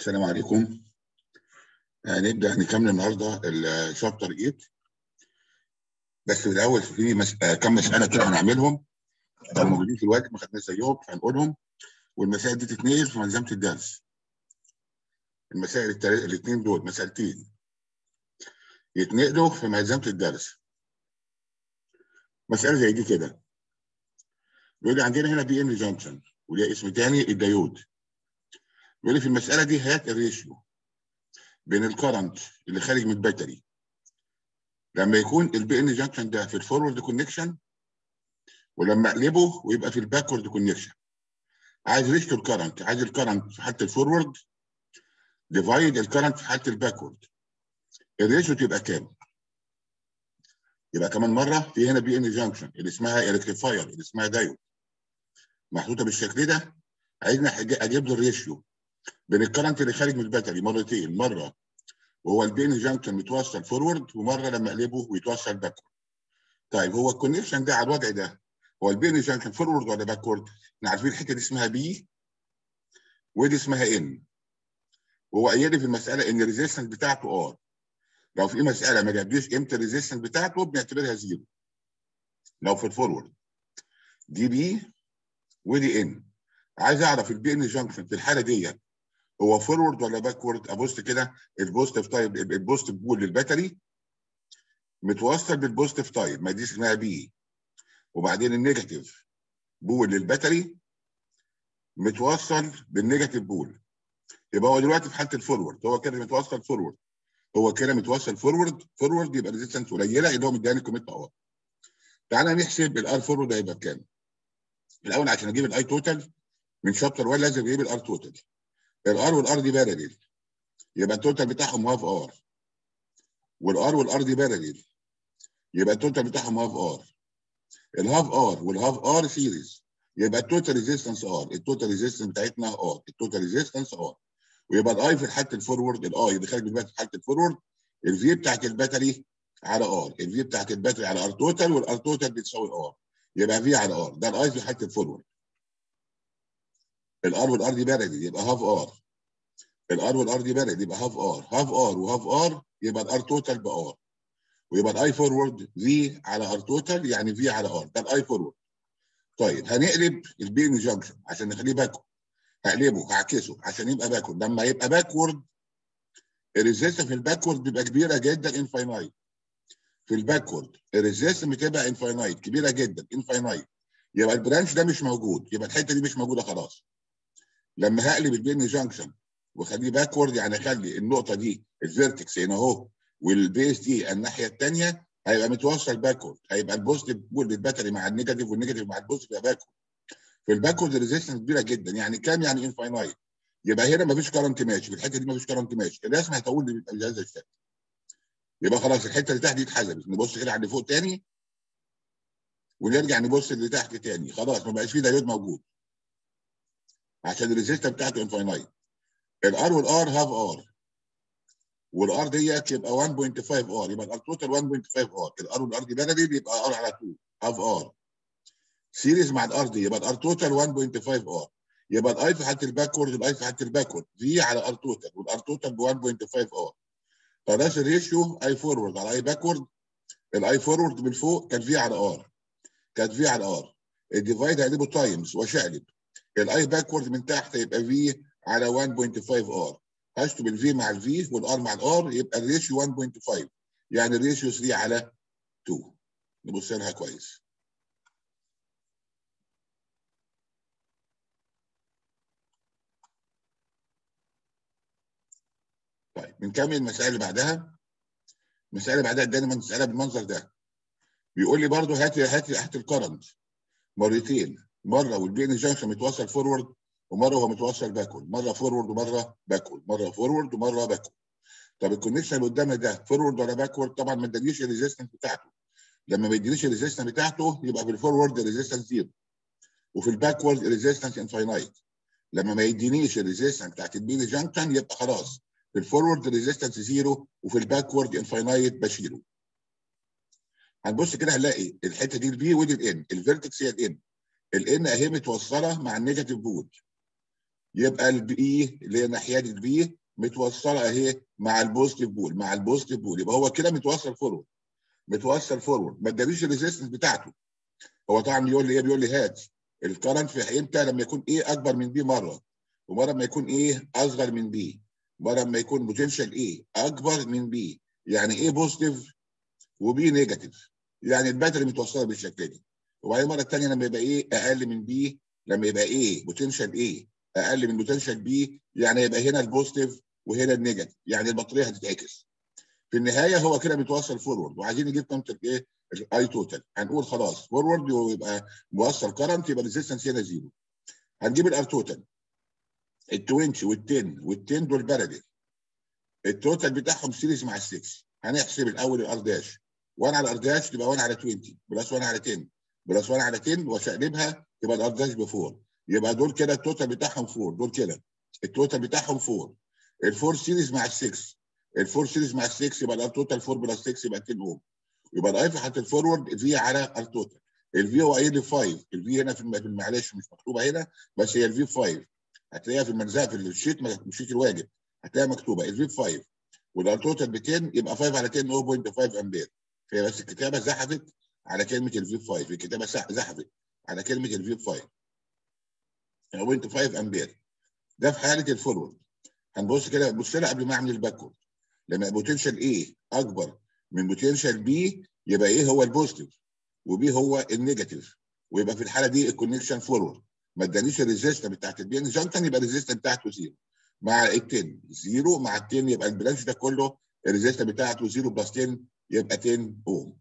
السلام عليكم هنبدا نكمل النهارده الشابتر 8 بس في الاول في مس... آه، كم مساله كده هنعملهم كانوا موجودين في الواجب ما خدناش زيهم فهنقولهم والمسائل دي تتنقل في ملزمه الدرس المسائل التل... الاثنين دول مسألتين يتنقلوا في ملزمه الدرس مساله زي دي كده بيقول لي عندنا هنا بي ان جانكشن وليها اسم تاني الديود بيقول لي في المساله دي هات الريشيو بين الكرنت اللي خارج من الباتري لما يكون البي ان جانكشن ده في الفورورد كونكشن ولما اقلبه ويبقى في الباكورد كونكشن عايز ريشيو الكرنت عايز الكرنت في حاله الفورورد ديفايد الكرنت في حاله الباكورد الريشيو تبقى كام؟ يبقى كمان مره في هنا بي ان جانكشن اللي اسمها الكتريفاير اللي اسمها دايود محطوطه بالشكل ده عايزنا اجيب له الريشيو بين الكرنت اللي خارج من الباتري مرتين مره وهو البي ان جانكشن متوصل فورورد ومره لما اقلبه ويتوصل باكورد طيب هو الكونكشن ده على الوضع ده هو البي ان جانكشن فورورد ولا باكورد؟ احنا عارفين الحته دي اسمها بي ودي اسمها ان وهو قايل لي في المساله ان الريزيستنس بتاعته ار لو في مساله ما جابليش قيمه الريزيستنس بتاعته بنعتبرها زيرو لو في الفورورد دي بي ودي ان عايز اعرف البي ان جانكشن في الحاله ديت هو فورورد ولا باكورد ابص كده البوزيتيف تايب البوزيتيف بول للباتري متوصل بالبوزيتيف تايب ما دي اسمها بي وبعدين النيجاتيف بول للباتري متوصل بالنيجاتيف بول يبقى هو دلوقتي في حاله الفورورد هو كده متوصل فورورد هو كده متوصل فورورد فورورد يبقى ريزيستنس قليله اللي هو مدياني كوميت ار تعالى نحسب الار فورورد هيبقى بكام الاول عشان اجيب الاي توتال من شابتر 1 لازم اجيب الار توتال الار والار دي بارلل يبقى التوتال بتاعهم هاف ار والار والار دي بارلل يبقى التوتال بتاعهم هاف ار الهاف ار والهاف ار سيريز يبقى التوتال ريزيستنس ار التوتال ريزيستنس بتاعتنا ار التوتال ريزيستنس ار ويبقى الاي في حاله الفورورد الاي اللي خارج من الباتري في حاله الفورورد الفي بتاعت الباتري على ار الفي بتاعت الباتري على ار توتال والار توتال بتساوي ار يبقى في على ار ده الاي في حاله الفورورد الار والار دي بارد يبقى هاف ار الار والار دي بارد يبقى هاف ار هاف ار وهاف ار يبقى الار توتال بار ويبقى الاي فورورد في على ار توتال يعني في على ار ده الاي فورورد طيب هنقلب البي ان جانكشن عشان نخليه باكورد هقلبه هعكسه عشان يبقى باكورد لما يبقى باكورد الريزيستنس في الباكورد بيبقى كبيره جدا انفاينايت في الباكورد الريزيستنس بتبقى انفاينايت كبيره جدا انفاينايت يبقى البرانش ده مش موجود يبقى الحته دي مش موجوده خلاص لما هقلب البي ان جانكشن واخليه باكورد يعني اخلي النقطه دي الفيرتكس هنا اهو والبيس دي الناحيه الثانيه هيبقى متوصل باكورد هيبقى البوزيتيف بول للباتري مع النيجاتيف والنيجاتيف مع البوزيتيف يبقى باكورد في الباكورد ريزيستنس كبيره جدا يعني كام يعني انفاينايت يبقى هنا مفيش كرنت ماشي في الحته دي مفيش كرنت ماشي الرسم هيطول لي بهذا الشكل يبقى خلاص الحته اللي تحت دي اتحسبت نبص كده على اللي فوق تاني ونرجع نبص اللي تحت تاني خلاص ما بقاش فيه دايود موجود عشان الريزيستنس بتاعته انفاينايت الار والار هاف ار والار ديت يبقى 1.5 ار يبقى الار توتال 1.5 ار الار والار دي بلدي يبقى ار على 2 هاف ار سيريز مع الار دي يبقى الار توتال 1.5 ار يبقى الاي في حاله الباكورد الاي في حاله الباكورد في على ار توتال والار توتال ب 1.5 ار فده الريشيو اي فورورد على اي باكورد الاي فورورد من فوق كان في على ار كانت في على ار الديفايد هقلبه تايمز واشقلب الاي باكورد من تحت يبقى في على 1.5 ار هشطب الفي مع الفي والار مع الار يبقى الريشيو 1.5 يعني الريشيو 3 على 2 نبص لها كويس طيب بنكمل المسألة اللي بعدها المسألة اللي بعدها اداني مسألة بالمنظر ده بيقول لي برضه هات هات هات الكرنت مرتين مرة والبي ان جانكشن متوصل فورورد ومره هو متوصل باكورد مره فورورد ومره باكورد مره فورورد ومره باكورد طب الكونكشن اللي قدامي ده فورورد ولا باكورد طبعا ما ادانيش الريزيستنس بتاعته لما ما يدينيش الريزيستنس بتاعته يبقى في الفورورد الريزيستنس زيرو وفي الباكورد الريزيستنس انفاينايت لما ما يدينيش الريزيستنس بتاعت البي جانكشن يبقى خلاص في الفورورد ريزيستنس زيرو وفي الباكورد انفاينايت بشيله هنبص كده هنلاقي الحته دي البي ودي الان الفيرتكس هي الان الان اهي متوصله مع النيجاتيف بول يبقى البي اللي هي ناحيه البي متوصله اهي مع البوزيتيف بول مع البوزيتيف بول يبقى هو كده متوصل فورورد متوصل فورورد ما ادانيش الريزيستنس بتاعته هو طبعا بيقول لي ايه بيقول لي هات الكرنت في امتى لما يكون ايه اكبر من بي مره ومره ما يكون ايه اصغر من بي مره ما يكون بوتنشال ايه اكبر من بي يعني ايه بوزيتيف وبي نيجاتيف يعني الباتري متوصله بالشكل دي وبعدين المره الثانيه لما يبقى ايه اقل من بي لما يبقى ايه بوتنشال ايه اقل من بوتنشال بي يعني يبقى هنا البوزيتيف وهنا النيجاتيف يعني البطاريه هتتعكس في النهايه هو كده بيتوصل فورورد وعايزين نجيب قيمه ايه الاي توتال هنقول خلاص فورورد ويبقى موصل كرنت يبقى ريزيستنس هنا زيرو هنجيب الار توتال ال 20 وال 10 وال 10 دول باراليل التوتال بتاعهم سيريز مع ال 6 هنحسب الاول الار داش 1 على ار داش تبقى 1 على 20 بلس 1 على 10 بلس 1 على 10 واشقلبها تبقى الار داش ب 4 يبقى دول كده التوتال بتاعهم 4 دول كده التوتال بتاعهم 4 الفور سيريز مع ال 6 الفور سيريز مع ال 6 يبقى الار توتال 4 بلس 6 يبقى 10 اوم يبقى الاي في حاله الفورورد في على ار توتال الفي هو قايل لي 5 الفي هنا في المعلش مش مكتوبه هنا بس هي الفي 5 هتلاقيها في الملزقه في الشيت مش شيت الواجب هتلاقيها مكتوبه الفي 5 والار توتال ب 10 يبقى 5 على 10 0.5 امبير فهي بس الكتابه زحفت على كلمه الفي 5 الكتابه زحفت على كلمه الفي 5 0.5 امبير ده في حاله الفورورد هنبص كده بص لها قبل ما اعمل الباكورد لما بوتنشال ايه اكبر من بوتنشال بي يبقى ايه هو البوزيتيف وبي هو النيجاتيف ويبقى في الحاله دي الكونكشن فورورد ما ادانيش الريزيستنس بتاعت البين جانكشن يبقى الريزيستنس بتاعته زيرو مع ال 10 زيرو مع ال 10 يبقى البرانش ده كله الريزيستنس بتاعته زيرو بلس 10 يبقى 10 اوم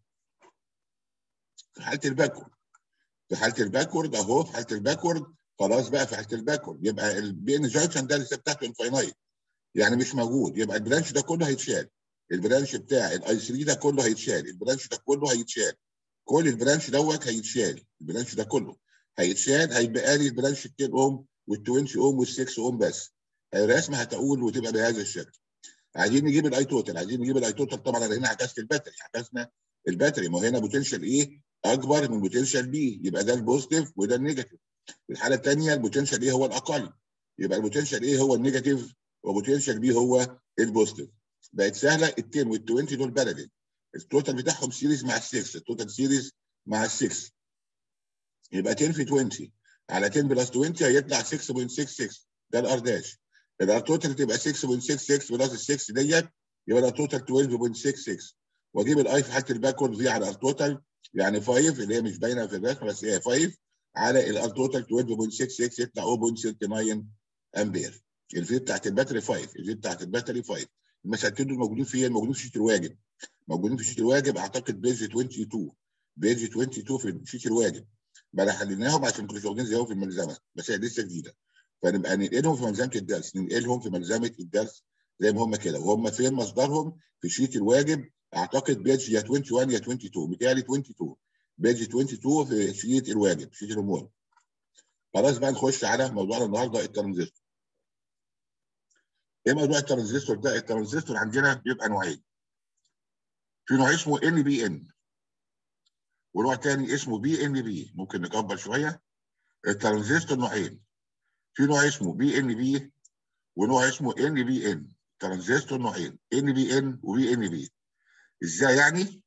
في حاله الباكورد في حاله الباكورد اهو في حاله الباكورد خلاص بقى في حاله الباكورد يبقى البين جانكشن ده لسه بتاعته انفاينايت يعني مش موجود يبقى البرانش ده كله هيتشال البرانش بتاع الاي 3 ده كله هيتشال البرانش ده كله هيتشال كل البرانش دوت هيتشال البرانش ده كله هيتشال هيبقى لي البرانش ال 10 اوم وال 20 اوم وال 6 اوم بس الرسمه هتقول وتبقى بهذا الشكل عايزين نجيب الاي توتال عايزين نجيب الاي توتال طبعا انا هنا عكست الباتري عكسنا الباتري ما هو هنا بوتنشال ايه اكبر من بوتنشال بي يبقى ده البوزيتيف وده النيجاتيف في الحاله الثانيه البوتنشال ايه هو الاقل يبقى البوتنشال ايه هو النيجاتيف وبوتنشال بي هو البوزيتيف بقت سهله ال 10 وال 20 دول باراليل التوتال بتاعهم سيريز مع ال 6 التوتال سيريز مع ال 6 يبقى 10 في 20 على 10 بلس 20 هيطلع 6.66 ده الار داش الار توتال تبقى 6.66 بلس ال 6 ديت يبقى الار توتال 12.66 واجيب الاي في حاله الباكورد في على الار توتال يعني 5 اللي هي مش باينه في الرسم بس هي 5 على الار توتال 12.66 يطلع 0.69 امبير الفي بتاعت الباتري 5 الفي بتاعت الباتري 5 المسألتين دول موجودين فين؟ موجودين في شيت الواجب موجودين في شيت الواجب اعتقد بيج 22 بيج 22 في شيت الواجب بقى حليناهم عشان كنا واخدين زيهم في الملزمه بس هي لسه جديده فنبقى ننقلهم في ملزمه الدرس ننقلهم في ملزمه الدرس زي ما هم كده وهم فين مصدرهم في شيت الواجب اعتقد بيج يا 21 يا 22 متهيألي 22 بيج 22 في شيت الواجب شيت الامور خلاص بقى نخش على موضوعنا النهارده الترانزستور ايه موضوع الترانزستور ده؟ الترانزستور عندنا بيبقى نوعين. في نوع اسمه ان بي ان ونوع تاني اسمه بي ان بي ممكن نكبر شويه. الترانزستور نوعين. في نوع اسمه بي ان بي ونوع اسمه ان بي ان. ترانزستور نوعين ان بي ان وبي ان بي. ازاي يعني؟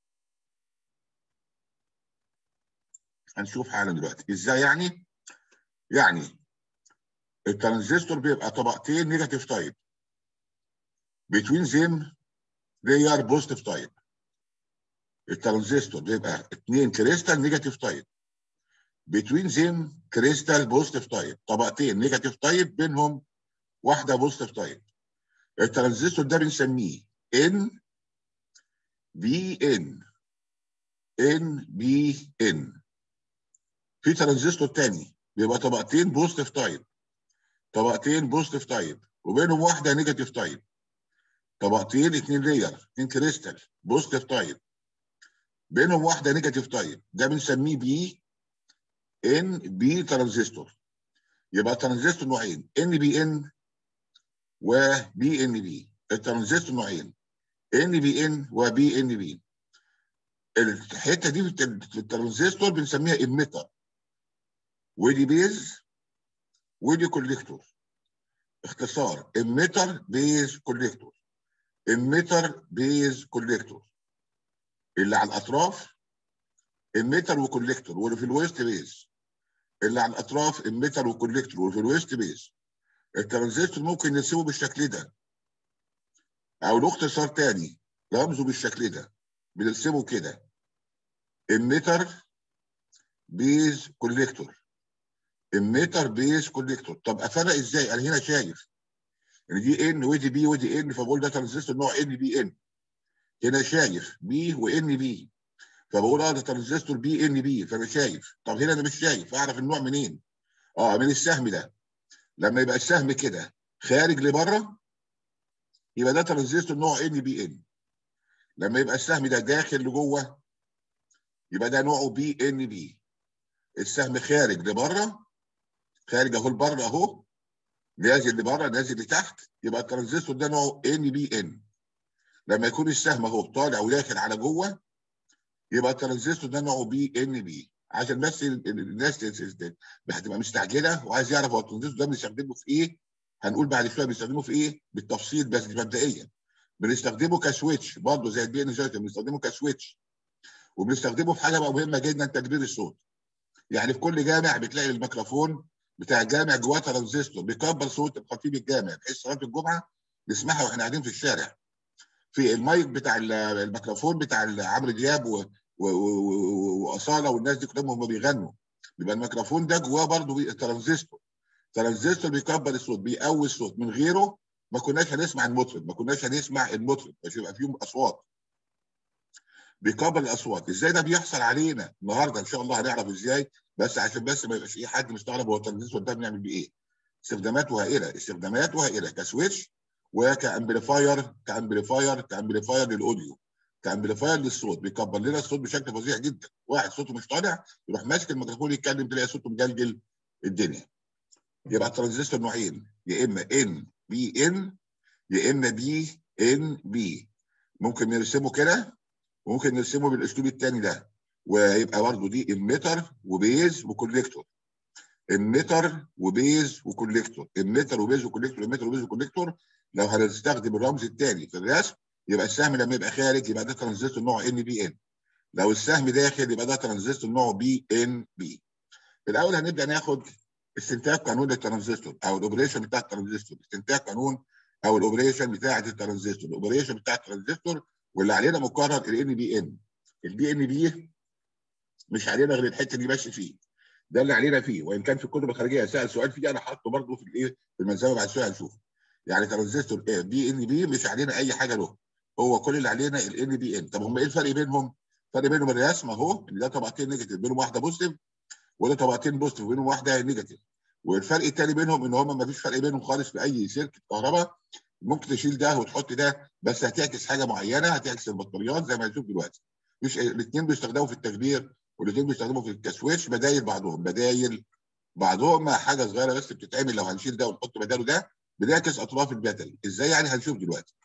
هنشوف حالا دلوقتي. ازاي يعني؟ يعني الترانزستور بيبقى طبقتين نيجاتيف تايب between them they are positive type الترانزستور بيبقى اثنين كريستال نيجاتيف تايب between them كريستال بوزيتيف تايب طبقتين نيجاتيف تايب بينهم واحده بوزيتيف تايب الترانزستور ده بنسميه ان بي ان ان بي ان في ترانزستور تاني بيبقى طبقتين بوزيتيف تايب طبقتين بوزيتيف تايب وبينهم واحده نيجاتيف تايب طبقتين اثنين لير اثنين كريستال بوزيتيف تايب بينهم واحده نيجاتيف تايب ده بنسميه بي ان بي ترانزستور يبقى ترانزستور نوعين ان بي ان وبي ان بي الترانزستور نوعين ان بي ان وبي ان بي الحته دي في الترانزستور بنسميها اميتر ودي بيز ودي كوليكتور اختصار اميتر بيز كوليكتور اميتر بيز كوليكتور اللي على الاطراف اميتر وكوليكتور واللي في الويست بيز اللي على الاطراف اميتر وكوليكتور واللي في الويست بيز الترانزستور ممكن نرسمه بالشكل ده او له اختصار تاني رمزه بالشكل ده بنرسمه كده اميتر بيز كوليكتور اميتر بيز كوليكتور طب افرق ازاي انا هنا شايف ان دي ان ودي بي ودي ان فبقول ده ترانزستور نوع ان بي ان هنا شايف بي وان بي فبقول اه ده ترانزستور بي ان بي فانا شايف طب هنا انا مش شايف اعرف النوع منين اه من السهم ده لما يبقى السهم كده خارج لبره يبقى ده ترانزستور نوع ان بي ان لما يبقى السهم ده داخل لجوه يبقى ده نوعه بي ان بي السهم خارج لبره خارج اهو لبره اهو نازل لبره نازل لتحت يبقى الترانزستور ده نوعه ان بي ان لما يكون السهم اهو طالع وداخل على جوه يبقى الترانزستور ده نوعه بي ان بي عشان بس الناس هتبقى مستعجله وعايز يعرف هو الترانزستور ده بنستخدمه في ايه هنقول بعد شويه بنستخدمه في ايه بالتفصيل بس مبدئيا بنستخدمه كسويتش برضه زي البي ان جايت بنستخدمه كسويتش وبنستخدمه في حاجه بقى مهمه جدا تكبير الصوت يعني في كل جامع بتلاقي الميكروفون بتاع الجامع جواه ترانزستور بيكبر صوت الخطيب الجامع بحيث صلاه الجمعه نسمعها واحنا قاعدين في الشارع في المايك بتاع الميكروفون بتاع عمرو دياب واصاله والناس دي كلهم هم بيغنوا بيبقى الميكروفون ده جواه برضه ترانزستور ترانزستور بيكبر الصوت بيقوي الصوت من غيره ما كناش هنسمع المطرب ما كناش هنسمع المطرب مش يبقى فيهم اصوات بيكبر الاصوات ازاي ده بيحصل علينا النهارده ان شاء الله هنعرف ازاي بس عشان بس ما يبقاش اي حد مستغرب هو الترانزستور ده بنعمل بيه ايه استخداماته هائله استخداماته هائله كسويتش وكامبليفاير كامبليفاير كامبليفاير للاوديو كامبليفاير للصوت بيكبر لنا الصوت بشكل فظيع جدا واحد صوته مش طالع يروح ماسك الميكروفون يتكلم تلاقي صوته مجلجل الدنيا يبقى الترانزستور نوعين يا اما ان بي ان يا اما بي ان بي ممكن نرسمه كده وممكن نرسمه بالاسلوب الثاني ده ويبقى برضه دي اميتر وبيز وكوليكتور اميتر وبيز وكوليكتور اميتر وبيز وكوليكتور اميتر وبيز وكوليكتور لو هنستخدم الرمز الثاني في الرسم يبقى السهم لما يبقى خارج يبقى ده ترانزستور نوع ان بي ان لو السهم داخل يبقى ده ترانزستور نوع بي ان بي الاول هنبدا ناخد استنتاج قانون الترانزستور او الاوبريشن بتاع الترانزستور استنتاج قانون او الاوبريشن بتاعه الترانزستور الاوبريشن بتاع الترانزستور واللي علينا مقرر الان بي ان البي ان بي مش علينا غير الحته دي ماشي فيه ده اللي علينا فيه وان كان في الكتب الخارجيه سال سؤال فيه انا حاطه برضه في الايه في الملزمه بعد شويه هنشوفه يعني ترانزستور بي ان بي مش علينا اي حاجه له هو كل اللي علينا الان بي ان طب هم ايه الفرق بينهم؟ الفرق بينهم الرسم اهو ان ده طبقتين نيجاتيف بينهم واحده بوزيتيف وده طبقتين بوزيتيف وبينهم واحده نيجاتيف والفرق الثاني بينهم ان هم ما فيش فرق بينهم خالص في اي سلك كهرباء ممكن تشيل ده وتحط ده بس هتعكس حاجه معينه هتعكس البطاريات زي ما هنشوف دلوقتي مش الاثنين بيستخدموا في التكبير والاثنين بيستخدموا في التسويتش بدايل بعضهم بدايل بعضهم مع حاجه صغيره بس بتتعمل لو هنشيل ده ونحط بداله ده بنعكس اطراف الباتري ازاي يعني هنشوف دلوقتي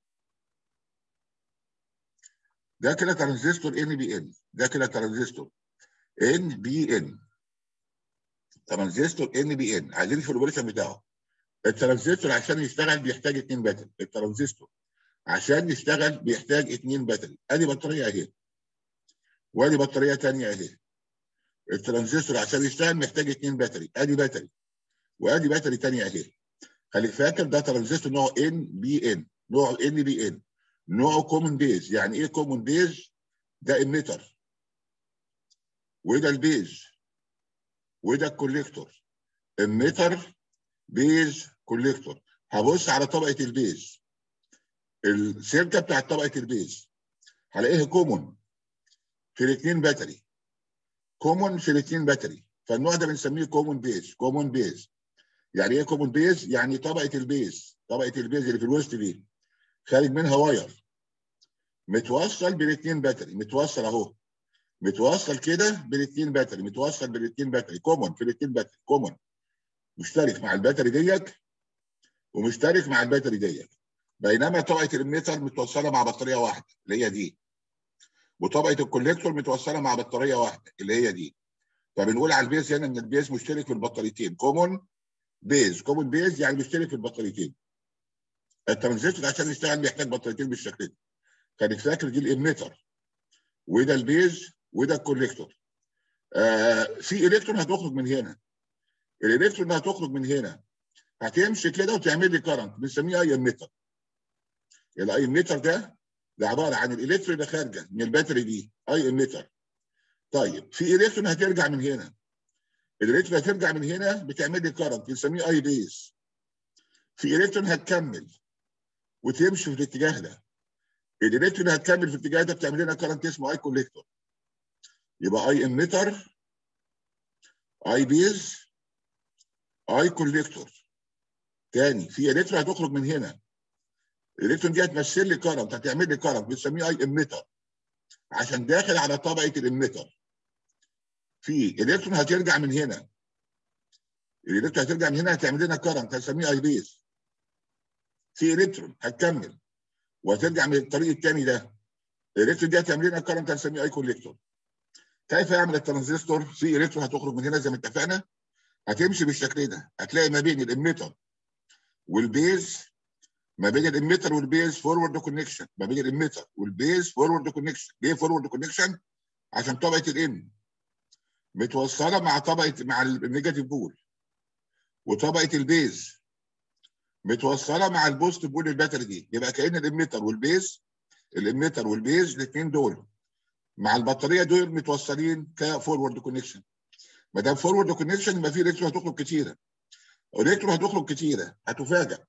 ده كده ترانزستور ان بي ان ده كده ترانزستور ان بي ان ترانزستور ان بي ان عايزين في الاوبريشن بتاعه الترانزستور عشان يشتغل بيحتاج اثنين باتري الترانزستور عشان يشتغل بيحتاج اثنين باتري ادي بطاريه اهي وادي بطاريه ثانيه اهي الترانزستور عشان يشتغل محتاج اثنين باتري ادي باتري وادي باتري ثانيه اهي خليك فاكر ده ترانزستور نوع ان بي ان نوع ان بي ان نوعه كومن بيز يعني ايه كومن بيز ده اميتر وده البيز وده الكوليكتور اميتر بيز كوليكتور هبص على طبقه البيز السلكه بتاعت طبقه البيز هلاقيها كومون في الاثنين باتري كومون في الاثنين باتري فالنوع ده بنسميه كومون بيز كومون بيز يعني ايه كومون بيز يعني طبقه البيز طبقه البيز اللي في الوسط دي خارج منها واير متوصل بالاثنين باتري متوصل اهو متوصل كده بالاثنين باتري متوصل بالاثنين باتري كومون في الاثنين باتري كومون مشترك مع الباتري ديت ومشترك مع الباتري ديت بينما طبقه الاميتر متوصله مع بطاريه واحده اللي هي دي وطبقه الكوليكتور متوصله مع بطاريه واحده اللي هي دي فبنقول على البيز هنا ان البيز مشترك في البطاريتين كومون بيز كومن بيز يعني بيشترك في البطاريتين الترانزستور عشان يشتغل بيحتاج بطاريتين بالشكل ده خليك فاكر دي الاميتر وده البيز وده الكوليكتور آه في الكترون هتخرج من هنا الالكترون اللي هتخرج من هنا هتمشي كده وتعمل لي كرنت بنسميه اي اميتر الاي اميتر ده ده عباره عن الالكترون اللي خارجه من الباتري دي اي اميتر طيب في الكترون هترجع من هنا الالكترون هترجع من هنا بتعمل لي كرنت بنسميه اي بيز في الكترون هتكمل وتمشي في الاتجاه ده الالكترون هتكمل في الاتجاه ده بتعمل لنا كرنت اسمه اي كوليكتور يبقى اي اميتر اي بيز اي كوليكتور تاني في الكترون هتخرج من هنا الالكترون دي هتمثل لي كرنت هتعمل لي كرنت بنسميه اي اميتر عشان داخل على طبقه الاميتر في الكترون هترجع من هنا الالكترون هترجع من هنا هتعمل لنا كرنت هنسميه اي بيز في الكترون هتكمل وهترجع من الطريق الثاني ده الالكترون دي هتعمل لنا كرنت هنسميه اي كوليكتور كيف يعمل الترانزستور في الكترون هتخرج من هنا زي ما اتفقنا هتمشي بالشكل ده هتلاقي ما بين الاميتر والبيز ما بين الاميتر والبيز فورورد كونكشن ما بين الاميتر والبيز فورورد كونكشن ليه فورورد كونكشن عشان طبقه الام متوصله مع طبقه مع النيجاتيف بول وطبقه البيز متوصله مع البوست بول الباتري دي يبقى كان الاميتر والبيز الاميتر والبيز الاثنين دول مع البطاريه دول متوصلين كفورورد كونكشن ما دام فورورد كونكشن يبقى في الكترون هتخرج كتيره الكترون هتخرج كتيره هتفاجئ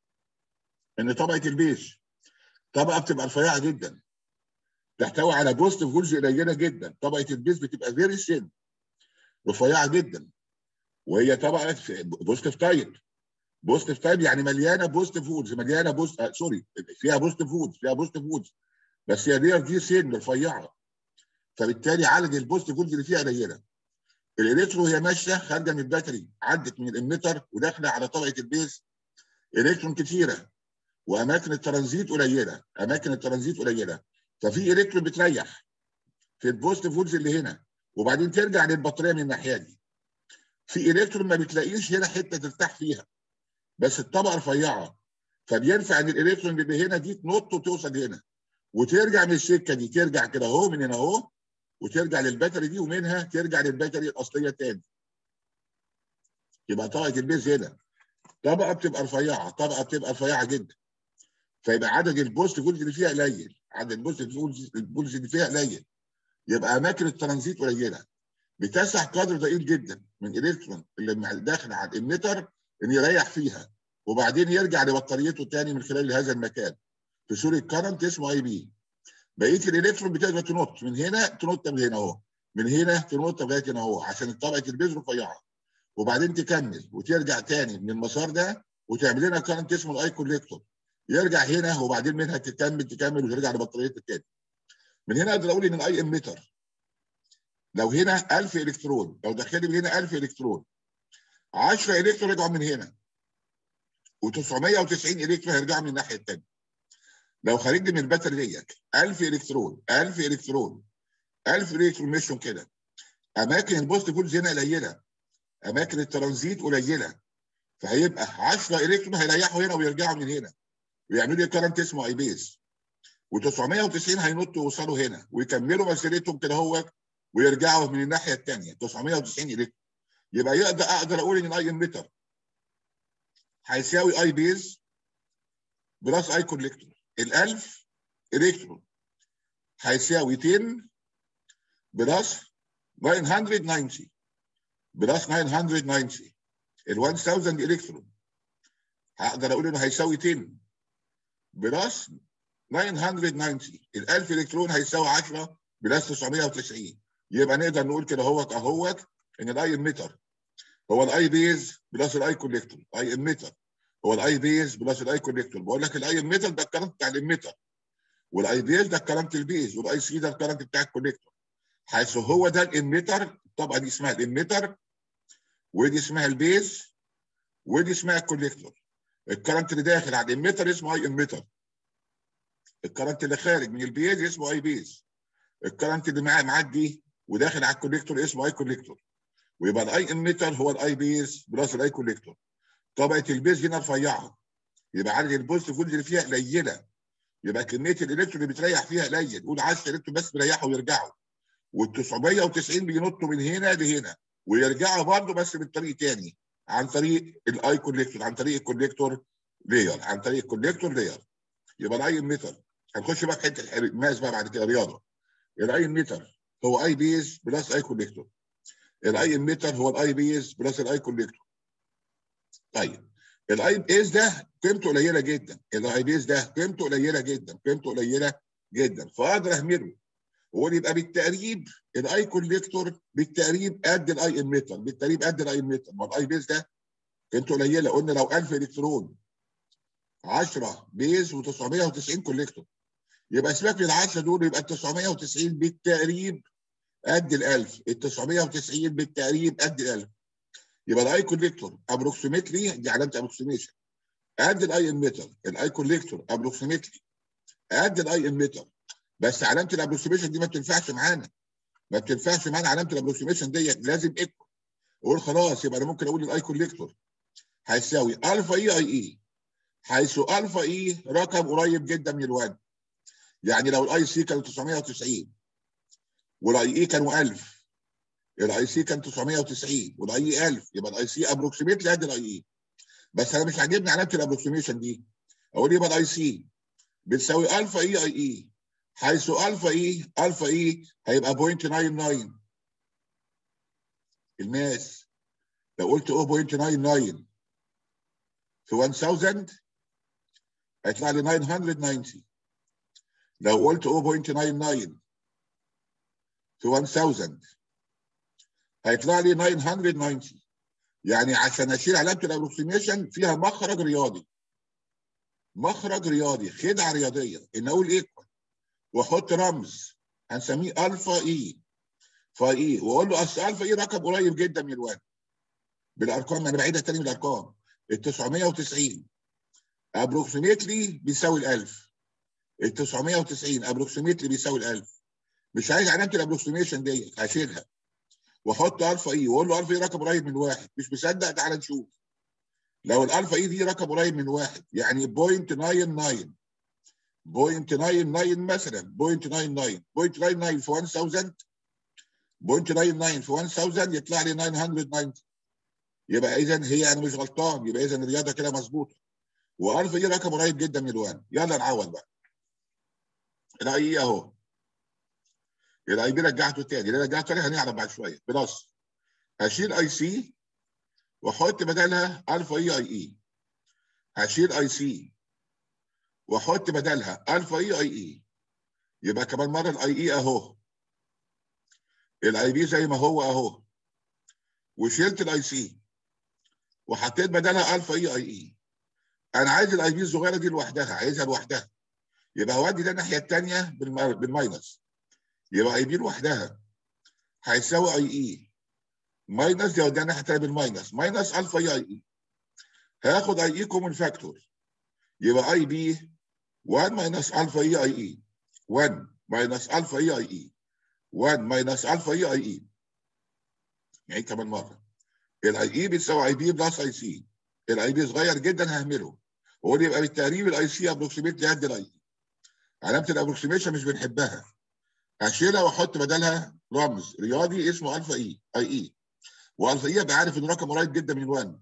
ان طبقه البيز طبقه بتبقى رفيعه جدا تحتوي على بوزيتيف فولز قليله جدا طبقه البيز بتبقى فيري سين رفيعه جدا وهي طبقه بوزيتيف تايب بوزيتيف تايب يعني مليانه بوزيتيف فودز مليانه بوست آه سوري فيها بوزيتيف فودز فيها بوزيتيف فودز بس هي دي دي سن رفيعه فبالتالي عدد البوزيتيف فودز اللي فيها قليله الالكترو وهي ماشيه خارجه من الباتري عدت من الاميتر وداخله على طبقه البيز الكترون كتيره واماكن الترانزيت قليله اماكن الترانزيت قليله ففي الكترون بتريح في البوزيتيف فودز اللي هنا وبعدين ترجع للبطاريه من الناحيه دي في الكترون ما بتلاقيش هنا حته ترتاح فيها بس الطبقه رفيعه فبينفع ان الالكترون اللي هنا دي تنط وتوصل هنا وترجع من السكه دي ترجع كده اهو من هنا اهو وترجع للباتري دي ومنها ترجع للباتري الاصليه تاني يبقى طبقه البيز هنا طبقه بتبقى رفيعه طبقه بتبقى رفيعه جدا فيبقى عدد البوست فولز اللي فيها قليل عدد البوست فولز اللي فيها قليل يبقى اماكن الترانزيت قليله بتسع قدر ضئيل جدا من الالكترون اللي داخل على الاميتر ان يريح فيها وبعدين يرجع لبطاريته تاني من خلال هذا المكان في صوره كرنت اسمه اي بي بقيه الالكترون بتقدر تنط من هنا تنط من هنا اهو من هنا تنط لغايه هنا اهو عشان طبقه البيز رفيعه وبعدين تكمل وترجع تاني من المسار ده وتعمل لنا كرنت اسمه الاي كوليكتور يرجع هنا وبعدين منها تكمل تكمل وترجع لبطاريتها تاني من هنا اقدر اقول ان الاي اميتر لو هنا 1000 الكترون لو دخلت من هنا 1000 الكترون 10 الكترون رجعوا من هنا و990 الكترون هيرجعوا من الناحيه الثانيه لو خارج من الباتري ديت 1000 الكترون 1000 الكترون 1000 الكترون مشوا كده اماكن البوست فولز هنا قليله اماكن الترانزيت قليله فهيبقى 10 الكترون هيريحوا هنا ويرجعوا من هنا ويعملوا لي كرنت اسمه اي بيز و990 هينطوا يوصلوا هنا ويكملوا مسيرتهم كده هو ويرجعوا من الناحيه الثانيه 990 الكترون يبقى يقدر اقدر اقول ان الاي اميتر هيساوي اي بيز بلس اي كوليكتور ال 1000 الكترون هيساوي 10 بلس 990 بلس 990 ال 1000 الكترون هقدر اقول انه هيساوي 10 بلس 990 ال 1000 الكترون هيساوي 10 بلس 990 يبقى نقدر نقول كده اهوت اهوت ان الاي اميتر هو الاي بيز بلس الاي كوليكتور اي اميتر هو الاي بيز بلس الاي كوليكتور بقول لك الاي اميتر ده الكرنت بتاع الاميتر والاي بيز ده الكرنت البيز والاي سي ده الكرنت بتاع الكوليكتور حيث هو ده الاميتر الطبقه دي اسمها الاميتر ودي اسمها البيز ودي اسمها الكوليكتور الكرنت اللي داخل على الاميتر اسمه اي اميتر الكرنت اللي خارج من البيز اسمه اي بيز الكرنت اللي معاه معدي وداخل على الكوليكتور اسمه اي كوليكتور ويبقى الاي اميتر هو الاي بيز بلس الاي كوليكتور طبقه البيز هنا رفيعه يبقى عدد البوزيتيف فولز اللي فيها قليله يبقى كميه الالكترون اللي بتريح فيها قليل قول 10 الكترون بس بيريحوا ويرجعوا وال 990 بينطوا من هنا لهنا ويرجعوا برضه بس من طريق تاني عن طريق الاي كوليكتور عن طريق الكوليكتور لاير عن طريق الكوليكتور لاير يبقى الاي ميتر هنخش بقى في حته الماس بقى بعد كده رياضه الاي ميتر هو اي بيز بلس اي كوليكتور الاي ميتر هو الاي بيز بلس الاي كوليكتور طيب الاي بيز ده قيمته قليله جدا الاي بيز ده قيمته قليله جدا قيمته قليله جدا فاقدر اهمله واقول يبقى بالتقريب الاي كوليكتور بالتقريب قد الاي اميتر بالتقريب قد الاي اميتر ما الاي بيز ده قيمته قليله قلنا لو 1000 الكترون 10 بيز و990 كوليكتور يبقى سيبك من ال 10 دول يبقى ال 990 بالتقريب قد ال 1000 ال 990 بالتقريب قد ال 1000 يبقى الاي كوليكتور ابروكسيمتلي دي علامه ابروكسيميشن قد الاي اميتر الاي كوليكتور ابروكسيمتلي قد الاي اميتر بس علامه الابروكسيميشن دي ما بتنفعش معانا ما بتنفعش معانا علامه الابروكسيميشن ديت لازم ايكو اقول خلاص يبقى انا ممكن اقول الاي كوليكتور هيساوي الفا اي اي اي حيث الفا اي رقم قريب جدا من الوان يعني لو الاي سي كانوا 990 والاي اي كانوا 1000 الاي سي كان 990 والاي اي 1000 يبقى الاي سي ابروكسيميتلي قد الاي اي بس انا مش عاجبني علامه الابروكسيميشن دي اقول يبقى الاي سي بتساوي الفا اي اي اي حيث الفا اي الفا اي هيبقى 0.99 الماس لو قلت 0.99 في 1000 هيطلع لي 990 لو قلت 0.99 في 1000 هيطلع لي 990 يعني عشان اشيل علامه الابروكسيميشن فيها مخرج رياضي مخرج رياضي خدعه رياضيه ان اقول ايكوال واحط رمز هنسميه الفا اي فا اي واقول له اصل الفا اي رقم قريب جدا من الوان بالارقام انا بعيدها تاني بالارقام ال 990 ابروكسيميتلي بيساوي ال 1000 ال 990 ابروكسيميتلي بيساوي ال 1000 مش عايز علامه الابروكسيميشن ديت هشيلها واحط الفا اي واقول له الفا اي رقم قريب من واحد مش مصدق تعال نشوف لو الالفا اي دي رقم قريب من واحد يعني 0.99 0.99 مثلا 0.99 0.99 في 1000 0.99 في 1000 يطلع لي 990 يبقى اذا هي انا مش غلطان يبقى اذا الرياضه كده مظبوطه والفا اي رقم قريب جدا من الوان يلا نعوض بقى الاي اهو الاي بي رجعته تاني اللي رجعته تاني هنعرف بعد شويه بلس هشيل اي سي واحط بدلها الفا اي اي اي هشيل اي سي واحط بدلها الفا اي اي اي يبقى كمان مره الاي اي اهو الاي بي زي ما هو اهو وشلت الاي سي وحطيت بدلها الفا اي اي اي انا عايز الاي بي الصغيره دي لوحدها عايزها لوحدها يبقى اودي ده الناحيه الثانيه بالماينس يبقى اي بي لوحدها هيساوي اي اي ماينس دي اوديها الناحيه الثانيه بالماينس ماينس الفا اي اي اي هاخد اي اي كومن فاكتور يبقى اي بي 1 ماينس الفا اي اي اي 1 ماينس الفا اي اي اي 1 ماينس الفا اي اي اي يعني كمان مره الاي اي بتساوي اي بي بلس اي سي الاي بي صغير جدا ههمله واقول يبقى بالتقريب الاي سي ابروكسيميتلي قد الاي علامه الابروكسيميشن مش بنحبها هشيلها واحط بدلها رمز رياضي اسمه الفا اي اي اي والفا اي ابقى عارف ان رقم قريب جدا من 1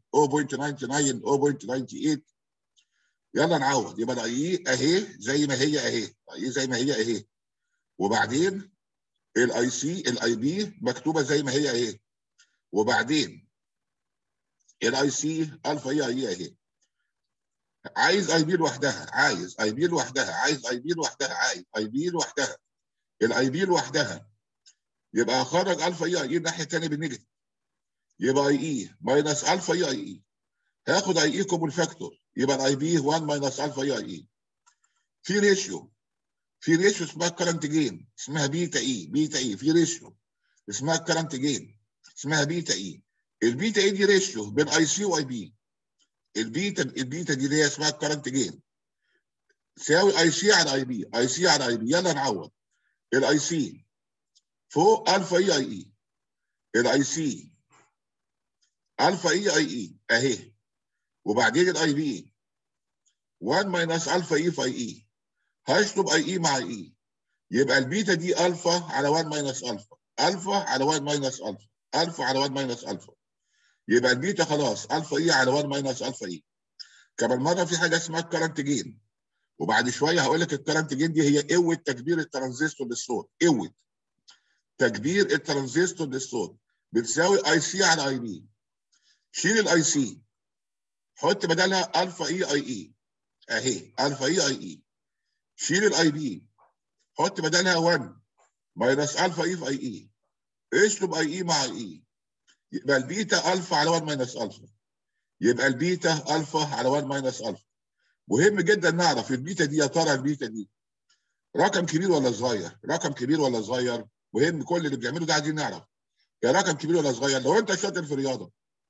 0.99 0.98 يلا نعوض يبقى الاي اي اهي زي ما هي اهي الاي زي ما هي اهي وبعدين الاي سي الاي بي مكتوبه زي ما هي اهي وبعدين الاي سي الفا اي اي اهي عايز اي بي لوحدها عايز اي بي لوحدها عايز اي بي لوحدها عايز اي بي لوحدها الاي بي لوحدها يبقى اخرج الفا اي اي الناحيه الثانيه بالنيجاتيف يبقى اي اي ماينس الفا اي اي اي هاخد اي اي كومن فاكتور يبقى الاي بي 1 ماينس الفا اي اي اي في ريشيو في ريشيو اسمها كرنت جين اسمها بيتا اي بيتا اي في ريشيو اسمها كرنت جين اسمها بيتا اي البيتا اي دي ريشيو بين اي سي واي بي البيتا البيتا دي اللي هي اسمها الكرنت جين تساوي اي سي على اي بي اي سي على اي بي يلا نعوض الاي سي فوق الفا اي اي اي الاي سي الفا اي اي اي اهي وبعدين الاي بي 1 ماينس الفا اي في اي اي هشطب اي اي مع اي يبقى البيتا دي الفا على 1 ماينس الفا الفا على 1 ماينس الفا الفا على 1 ماينس الفا يبقى البيتا خلاص الفا اي على 1 ماينس الفا اي كمان مره في حاجه اسمها الكرنت جين وبعد شويه هقول لك الكرنت جين دي هي قوه تكبير الترانزستور للصوت قوه تكبير الترانزستور للصوت بتساوي اي سي على اي بي شيل الاي سي حط بدلها الفا اي اي اي اهي الفا اي اي اي شيل الاي بي حط بدلها 1 ماينس الفا اي في اي اي اشطب اي اي مع اي اي يبقى البيتا الفا على 1 ماينس الفا يبقى البيتا الفا على 1 ماينس الفا مهم جدا نعرف البيتا دي يا ترى البيتا دي رقم كبير ولا صغير رقم كبير ولا صغير مهم كل اللي بنعمله ده عايزين نعرف يا رقم كبير ولا صغير لو انت شاطر في الرياضه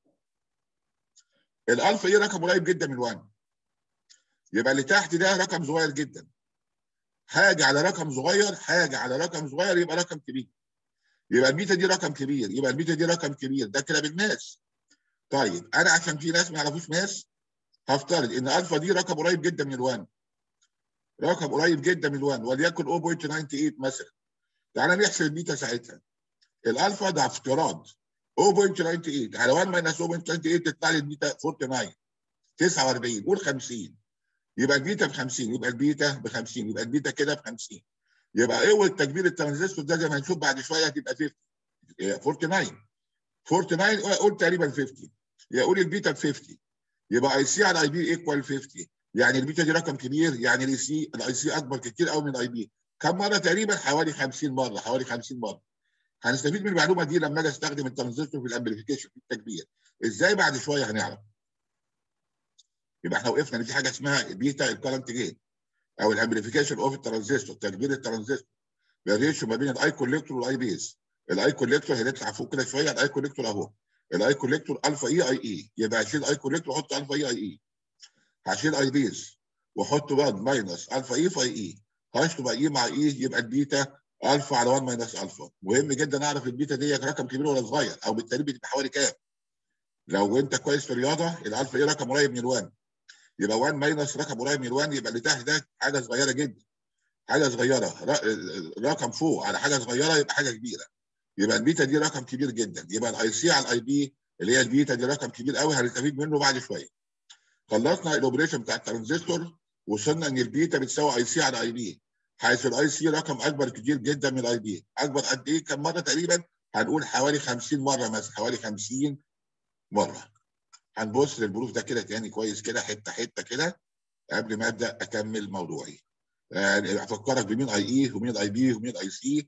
الالفا ايه رقم قريب جدا من 1 يبقى اللي تحت ده رقم صغير جدا حاجه على رقم صغير حاجه على رقم صغير يبقى رقم كبير يبقى البيتا دي رقم كبير يبقى البيتا دي رقم كبير ده كده بالناس طيب انا عشان في ناس ما يعرفوش ماس هفترض ان الفا دي رقم قريب جدا من ال1 رقم قريب جدا من ال1 وليكن 0.98 مثلا تعالى نحسب البيتا ساعتها الالفا ده افتراض 0.98 على 1 ماينس 0.98 تطلع لي البيتا 49 49 قول 50 يبقى البيتا ب 50 يبقى البيتا ب 50 يبقى البيتا كده ب 50 يبقى قوه تكبير الترانزستور ده زي ما هنشوف بعد شويه هتبقى 50 49 49 قول تقريبا 50 يقول البيتا ب 50 يبقى اي سي على اي بي ايكوال 50 يعني البيتا دي رقم كبير يعني الاي سي الاي سي اكبر كتير قوي من الاي بي كم مره تقريبا حوالي 50 مره حوالي 50 مره هنستفيد من المعلومه دي لما اجي استخدم الترانزستور في الامبليفيكيشن في التكبير ازاي بعد شويه هنعرف يبقى احنا وقفنا ان في حاجه اسمها بيتا الكرنت جين او الامبليفيكيشن اوف الترانزستور تكبير الترانزستور الريشيو ما بين الاي كوليكتور والاي بيز الاي كوليكتور هنطلع فوق كده شويه الاي كوليكتور اهو الاي كوليكتور الفا اي اي اي يبقى هشيل اي كوليكتور واحط الفا اي اي اي هشيل اي بيز واحط 1 ماينس الفا اي في اي اي هشطب اي مع اي يبقى البيتا الفا على 1 ماينس الفا مهم جدا اعرف البيتا دي رقم كبير ولا صغير او بالتالي بتبقى حوالي كام لو انت كويس في الرياضه الالفا اي رقم قريب من ال1 يبقى 1 ماينس رقم قريب من 1 يبقى اللي تحت ده حاجه صغيره جدا حاجه صغيره رقم فوق على حاجه صغيره يبقى حاجه كبيره يبقى البيتا دي رقم كبير جدا يبقى الاي سي على الاي بي اللي هي البيتا دي رقم كبير قوي هنستفيد منه بعد شويه خلصنا الاوبريشن بتاع الترانزستور وصلنا ان البيتا بتساوي اي سي على اي بي حيث الاي سي رقم اكبر كتير جدا من الاي بي اكبر قد ايه كم مره تقريبا هنقول حوالي 50 مره مثلا حوالي 50 مره هنبص للبروف ده كده تاني كويس كده حته حته كده قبل ما ابدا اكمل موضوعي يعني افكرك بمين اي اي ومين اي بي ومين اي سي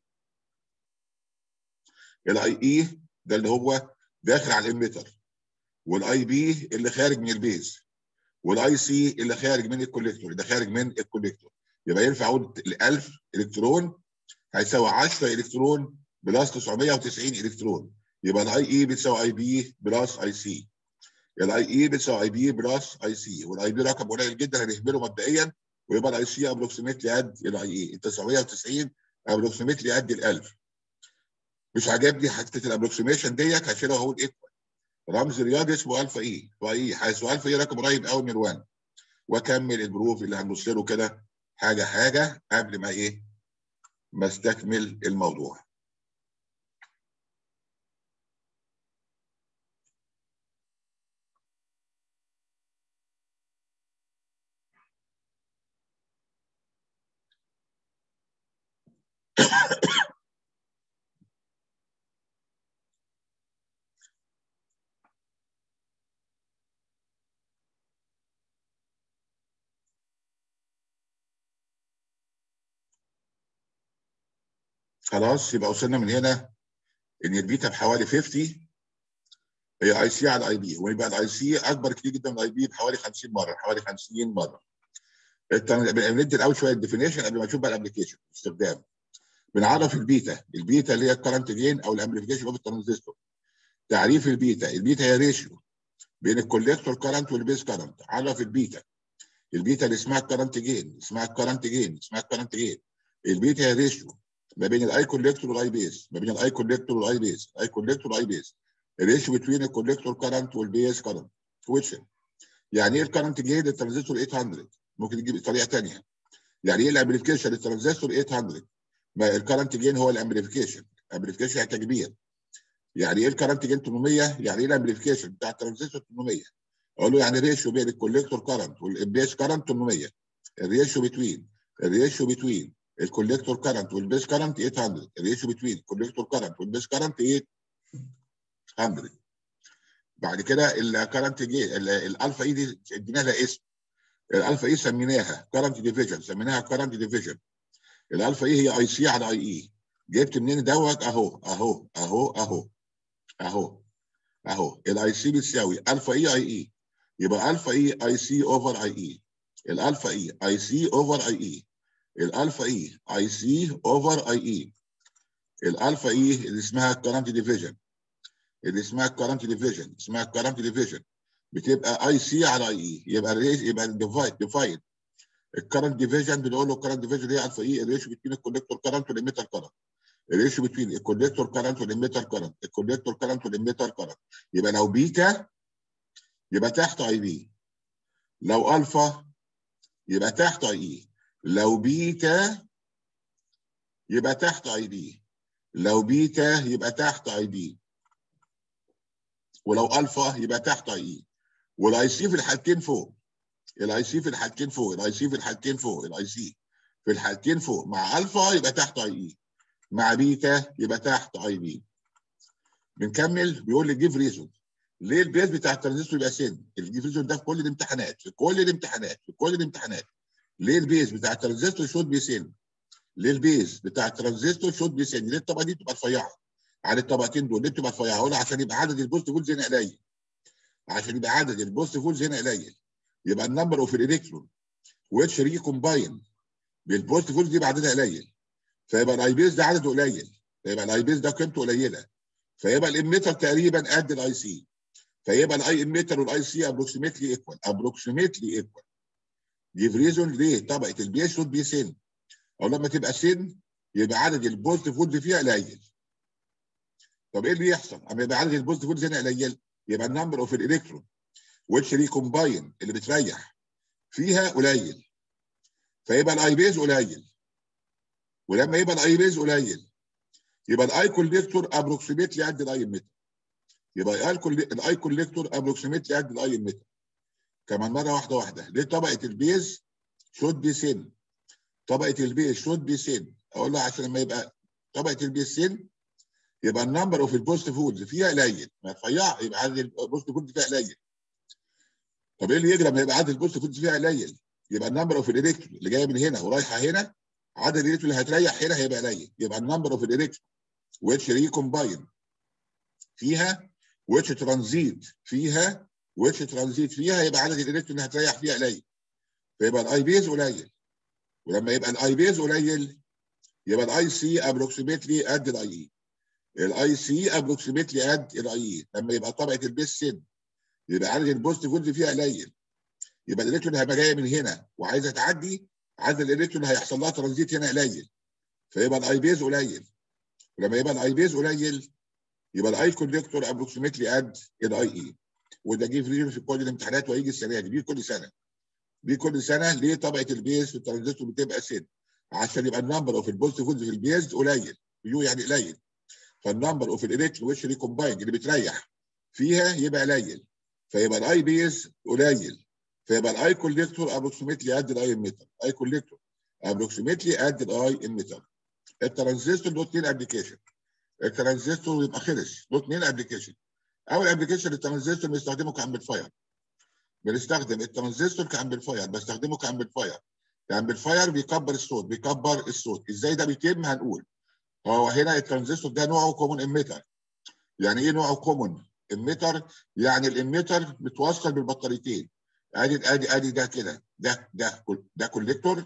الاي اي ده اللي هو داخل على الاميتر والاي بي اللي خارج من البيز والاي سي اللي خارج من الكوليكتور ده خارج من الكوليكتور يبقى ينفع اقول ال 1000 الكترون هيساوي 10 الكترون بلس 990 الكترون يبقى الاي اي بتساوي اي بي بلس اي سي الاي اي بتساوي اي بي بلس اي سي والاي بي رقم قليل جدا هنهمله مبدئيا ويبقى الاي سي ابروكسيمتلي قد الاي اي ال 990 ابروكسيمتلي قد ال 1000 مش عاجبني حته الابروكسيميشن ديت هشيلها واقول ايكوال رمز رياضي اسمه الفا اي واي حيث الفا اي رقم قريب قوي من 1 واكمل البروف اللي هنبص له كده حاجه حاجه قبل ما ايه ما استكمل الموضوع خلاص يبقى وصلنا من هنا ان البيتا بحوالي 50 هي اي سي على اي بي ويبقى الاي سي اكبر كتير جدا من الاي بي بحوالي 50 مره حوالي 50 مره بندي الاول شويه الديفينيشن قبل ما نشوف بقى الابلكيشن استخدام بنعرف البيتا البيتا اللي هي الكرنت جين او الامبليفيكيشن اوف الترانزستور تعريف البيتا البيتا هي ريشيو بين الكوليكتور كرنت والبيز كرنت عرف البيتا البيتا اللي اسمها الكرنت جين اسمها الكرنت جين اسمها الكرنت جين البيتا هي ريشيو ما بين الاي كوليكتور والاي بيز ما بين الاي كوليكتور والاي بيز الاي كوليكتور والاي بيز الريشيو بين الكوليكتور كرنت والبيز كرنت كويشن يعني ايه الكرنت جين للترانزستور 800 ممكن تجيب طريقه ثانيه يعني ايه الامبليفيكيشن للترانزستور 800 ما الكرنت جين هو الامبليفيكيشن الامبليفيكيشن يعني تكبير يعني ايه الكرنت جين 800 يعني ايه الامبليفيكيشن بتاع الترانزستور 800 اقول له يعني ريشيو بين الكوليكتور كرنت والبيس كرنت 800 الريشيو بتوين الريشيو بتوين الكوليكتور كرنت والبيس كرنت 800 الريشيو بتوين الكوليكتور كرنت والبيس كرنت 800 بعد كده الكرنت جي الالفا اي دي ادينا لها اسم الالفا اي سميناها كرنت ديفيجن سميناها كرنت ديفيجن الالفا اي هي اي سي على اي اي جبت منين دوت اهو اهو اهو اهو اهو اهو الاي سي بتساوي الفا اي اي اي يبقى الفا اي اي سي اوفر اي اي الالفا اي اي سي اوفر اي اي الالفا اي اي سي اوفر اي اي الالفا اي اللي اسمها كرنت ديفيجن اللي اسمها كرنت ديفيجن اسمها كرنت ديفيجن بتبقى اي سي على اي اي يبقى الريش يبقى ديفايد ديفايد الكرنت ديفيجن بنقول له الكرنت ديفيجن هي الفا اي الريشيو بين الكوليكتور كرنت والاميتر كرنت الريشيو بين الكوليكتور كرنت والاميتر كرنت الكوليكتور كرنت والاميتر كرنت يبقى لو بيتا يبقى تحت اي بي لو الفا يبقى تحت اي اي لو بيتا يبقى تحت اي بي لو بيتا يبقى تحت اي بي ولو الفا يبقى تحت اي اي والاي سي في الحالتين فوق الاي سي في الحالتين فوق الاي سي في الحالتين فوق الاي سي في الحالتين فوق مع الفا يبقى تحت اي اي مع بيتا يبقى تحت اي بي بنكمل بيقول لي جيف ريزون ليه البيز بتاع الترانزستور يبقى سن الجيف ريزون ده في كل الامتحانات في كل الامتحانات في كل الامتحانات ليه البيز بتاع الترانزستور شوت بيسن ليه البيز بتاع الترانزستور شوت بيسن ليه الطبقه دي تبقى رفيعه عن الطبقتين دول ليه بتبقى رفيعه هقول عشان يبقى عدد البوست فولز هنا قليل عشان يبقى عدد البوست فولز هنا قليل يبقى النمبر اوف الالكترون ويتش ريكومباين بالبوست فولز دي عددها قليل فيبقى الاي بيز ده عدده قليل فيبقى الاي بيز ده قيمته قليله فيبقى الاميتر تقريبا قد الاي سي فيبقى الاي اميتر والاي سي ابروكسيمتلي ايكوال ابروكسيمتلي ايكوال جيف ريزون ليه طبقه البيز شوت بي سن او لما تبقى سن يبقى عدد البوست فولز فيها قليل طب ايه اللي يحصل؟ اما يبقى عدد البوست فولز هنا قليل يبقى النمبر اوف الالكترون ويتش ريكومباين اللي بتريح فيها قليل فيبقى الاي بيز قليل ولما يبقى الاي بيز قليل يبقى الاي كوليكتور ابروكسيمتلي قد الاي اميتر يبقى الاي كوليكتور ابروكسيمتلي قد الاي اميتر كمان مره واحده واحده ليه طبقه البيز شوت بي سن طبقه البيز شوت بي سن اقول له عشان لما يبقى طبقه البيز سن يبقى النمبر اوف البوست فودز فيها قليل ما رفيع يبقى عدد البوست فودز فيها قليل طب ايه اللي يجرى لما يبقى عدد البوست فودز فيها قليل يبقى النمبر اوف الالكترون اللي جايه من هنا ورايحه هنا عدد الالكترون اللي هتريح هنا هيبقى قليل يبقى النمبر اوف الالكترون ويتش ريكومباين فيها ويتش ترانزيت فيها ويتش ترانزيت فيها يبقى عدد الالكترون اللي هتريح فيها قليل فيبقى الاي بيز قليل ولما يبقى الاي بيز قليل يبقى الاي سي ابروكسيمتلي قد الاي اي الاي سي ابروكسيمتلي قد الاي اي لما يبقى طبقه البيس سن يبقى عدد البوست فولز فيها قليل يبقى الالكترون هيبقى جايه من هنا وعايزه تعدي عدد الالكترون اللي هيحصل لها ترانزيت هنا قليل فيبقى الاي بيز قليل ولما يبقى الاي بيز قليل يبقى الاي كونكتور ابروكسيمتلي قد الاي اي وده جه في في كل الامتحانات وهيجي السنه دي كل سنه دي كل سنه ليه طبقه البيز في الترانزستور بتبقى سن عشان يبقى النمبر اوف البوست فولز في البيز قليل يو يعني قليل فالنمبر اوف الالكترون ويتش ريكومبايند اللي بتريح فيها يبقى قليل فيبقى الاي بيز قليل فيبقى الاي كوليكتور ابروكسيمتلي قد الاي اميتر اي كوليكتور ابروكسيمتلي قد الاي اميتر الترانزستور له اثنين ابلكيشن الترانزستور يبقى خلص له اثنين ابلكيشن اول ابلكيشن الترانزستور بنستخدمه كامبليفاير بنستخدم الترانزستور كامبليفاير بستخدمه كامبليفاير الامبليفاير بيكبر الصوت بيكبر الصوت ازاي ده بيتم هنقول هو هنا الترانزستور ده نوعه كومون اميتر يعني ايه نوعه كومون اميتر يعني الاميتر متوصل بالبطاريتين ادي ادي ادي ده كده ده ده ده كوليكتور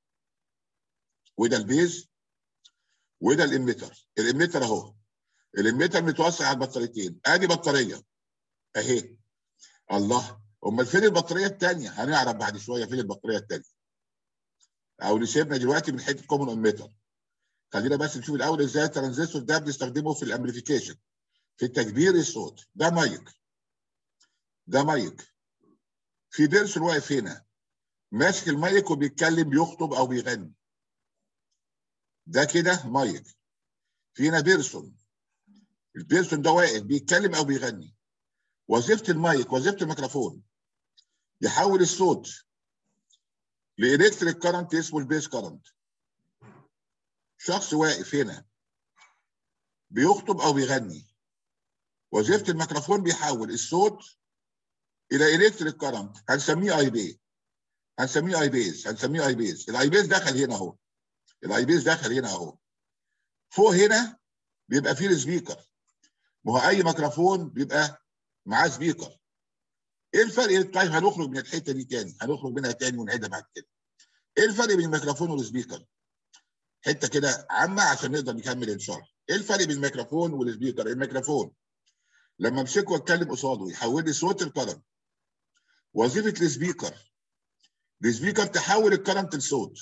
وده البيز وده الاميتر الاميتر اهو الاميتر متوصل على البطاريتين ادي بطاريه اهي الله امال فين البطاريه الثانيه هنعرف بعد شويه فين البطاريه الثانيه او نسيبنا دلوقتي من حته كومون اميتر خلينا بس نشوف الاول ازاي الترانزستور ده بنستخدمه في الامبليفيكيشن في تكبير الصوت ده مايك ده مايك في بيرسون واقف هنا ماسك المايك وبيتكلم بيخطب او بيغني ده كده مايك في هنا بيرسون البيرسون ده واقف بيتكلم او بيغني وظيفه المايك وظيفه الميكروفون يحول الصوت لإلكتريك كارنت اسمه البيس كارنت شخص واقف هنا بيخطب او بيغني وظيفه الميكروفون بيحول الصوت الى الكتريك كارنت هنسميه اي بي هنسميه اي بيز هنسميه اي بيز الاي بيز دخل هنا اهو الاي بيز دخل هنا اهو فوق هنا بيبقى فيه السبيكر ما هو اي ميكروفون بيبقى معاه سبيكر ايه الفرق طيب هنخرج من الحته دي تاني هنخرج منها تاني ونعيدها بعد كده ايه الفرق بين الميكروفون والسبيكر حته كده عامه عشان نقدر نكمل الشرح ايه الفرق بين الميكروفون والسبيكر الميكروفون لما امسكه واتكلم قصاده يحول لي صوت الكرنت وظيفه السبيكر السبيكر تحول الكرنت لصوت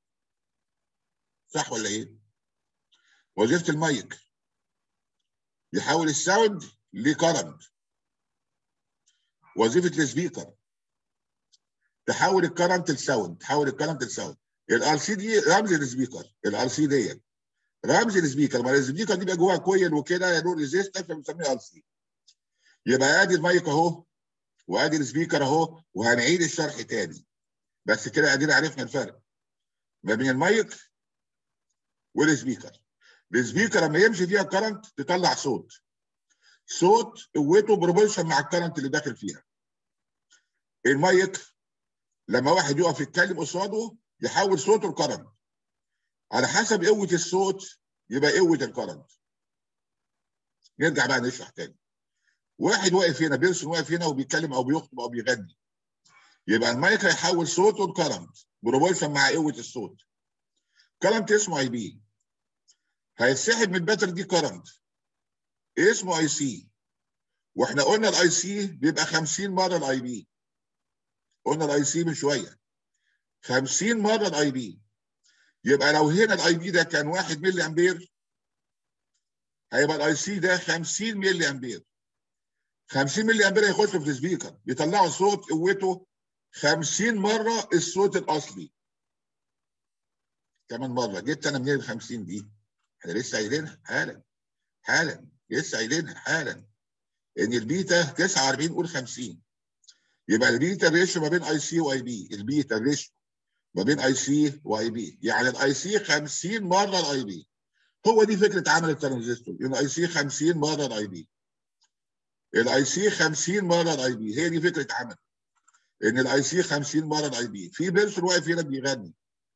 صح ولا ايه وظيفه المايك يحول الساوند لكرنت وظيفه السبيكر تحول الكرنت لساوند تحول الكرنت لساوند الار سي دي رمز السبيكر الار سي ديت رمز السبيكر ما السبيكر دي بقى جواها كويل وكده يا نور ريزيستر فبنسميه ار سي يبقى ادي المايك اهو وادي السبيكر اهو وهنعيد الشرح تاني بس كده ادينا عرفنا الفرق ما بين المايك والسبيكر السبيكر لما يمشي فيها الكرنت تطلع صوت صوت قوته بروبورشن مع الكرنت اللي داخل فيها المايك لما واحد يقف يتكلم قصاده يحول صوته لكرنت على حسب قوه الصوت يبقى قوه الكرنت نرجع بقى نشرح تاني واحد واقف هنا بيرسون واقف هنا وبيتكلم او بيخطب او بيغني يبقى المايك هيحول صوته لكرنت بروبورشن مع قوه الصوت كرنت اسمه اي بي هيتسحب من الباتري دي كرنت اسمه اي سي واحنا قلنا الاي سي بيبقى 50 مره الاي بي قلنا الاي سي من شويه 50 مره الاي بي يبقى لو هنا الاي بي ده كان 1 ملي امبير هيبقى الاي سي ده 50 ملي امبير 50 ملي امبير هيخش في السبيكر يطلعوا صوت قوته 50 مره الصوت الاصلي كمان مره جبت انا منين ال 50 دي؟ احنا لسه قايلينها حالا حالا لسه قايلينها حالا ان البيتا 49 قول 50 يبقى البيتا الريشيو ما بين اي سي واي بي البيتا الريشيو ما بين اي سي واي بي يعني الاي سي 50 مره الاي بي هو دي فكره عمل الترانزستور ان اي سي 50 مره الاي بي الاي سي 50 مره الاي بي هي دي فكره عمل ان الاي سي 50 مره الاي بي في بيرسون واقف هنا بيغني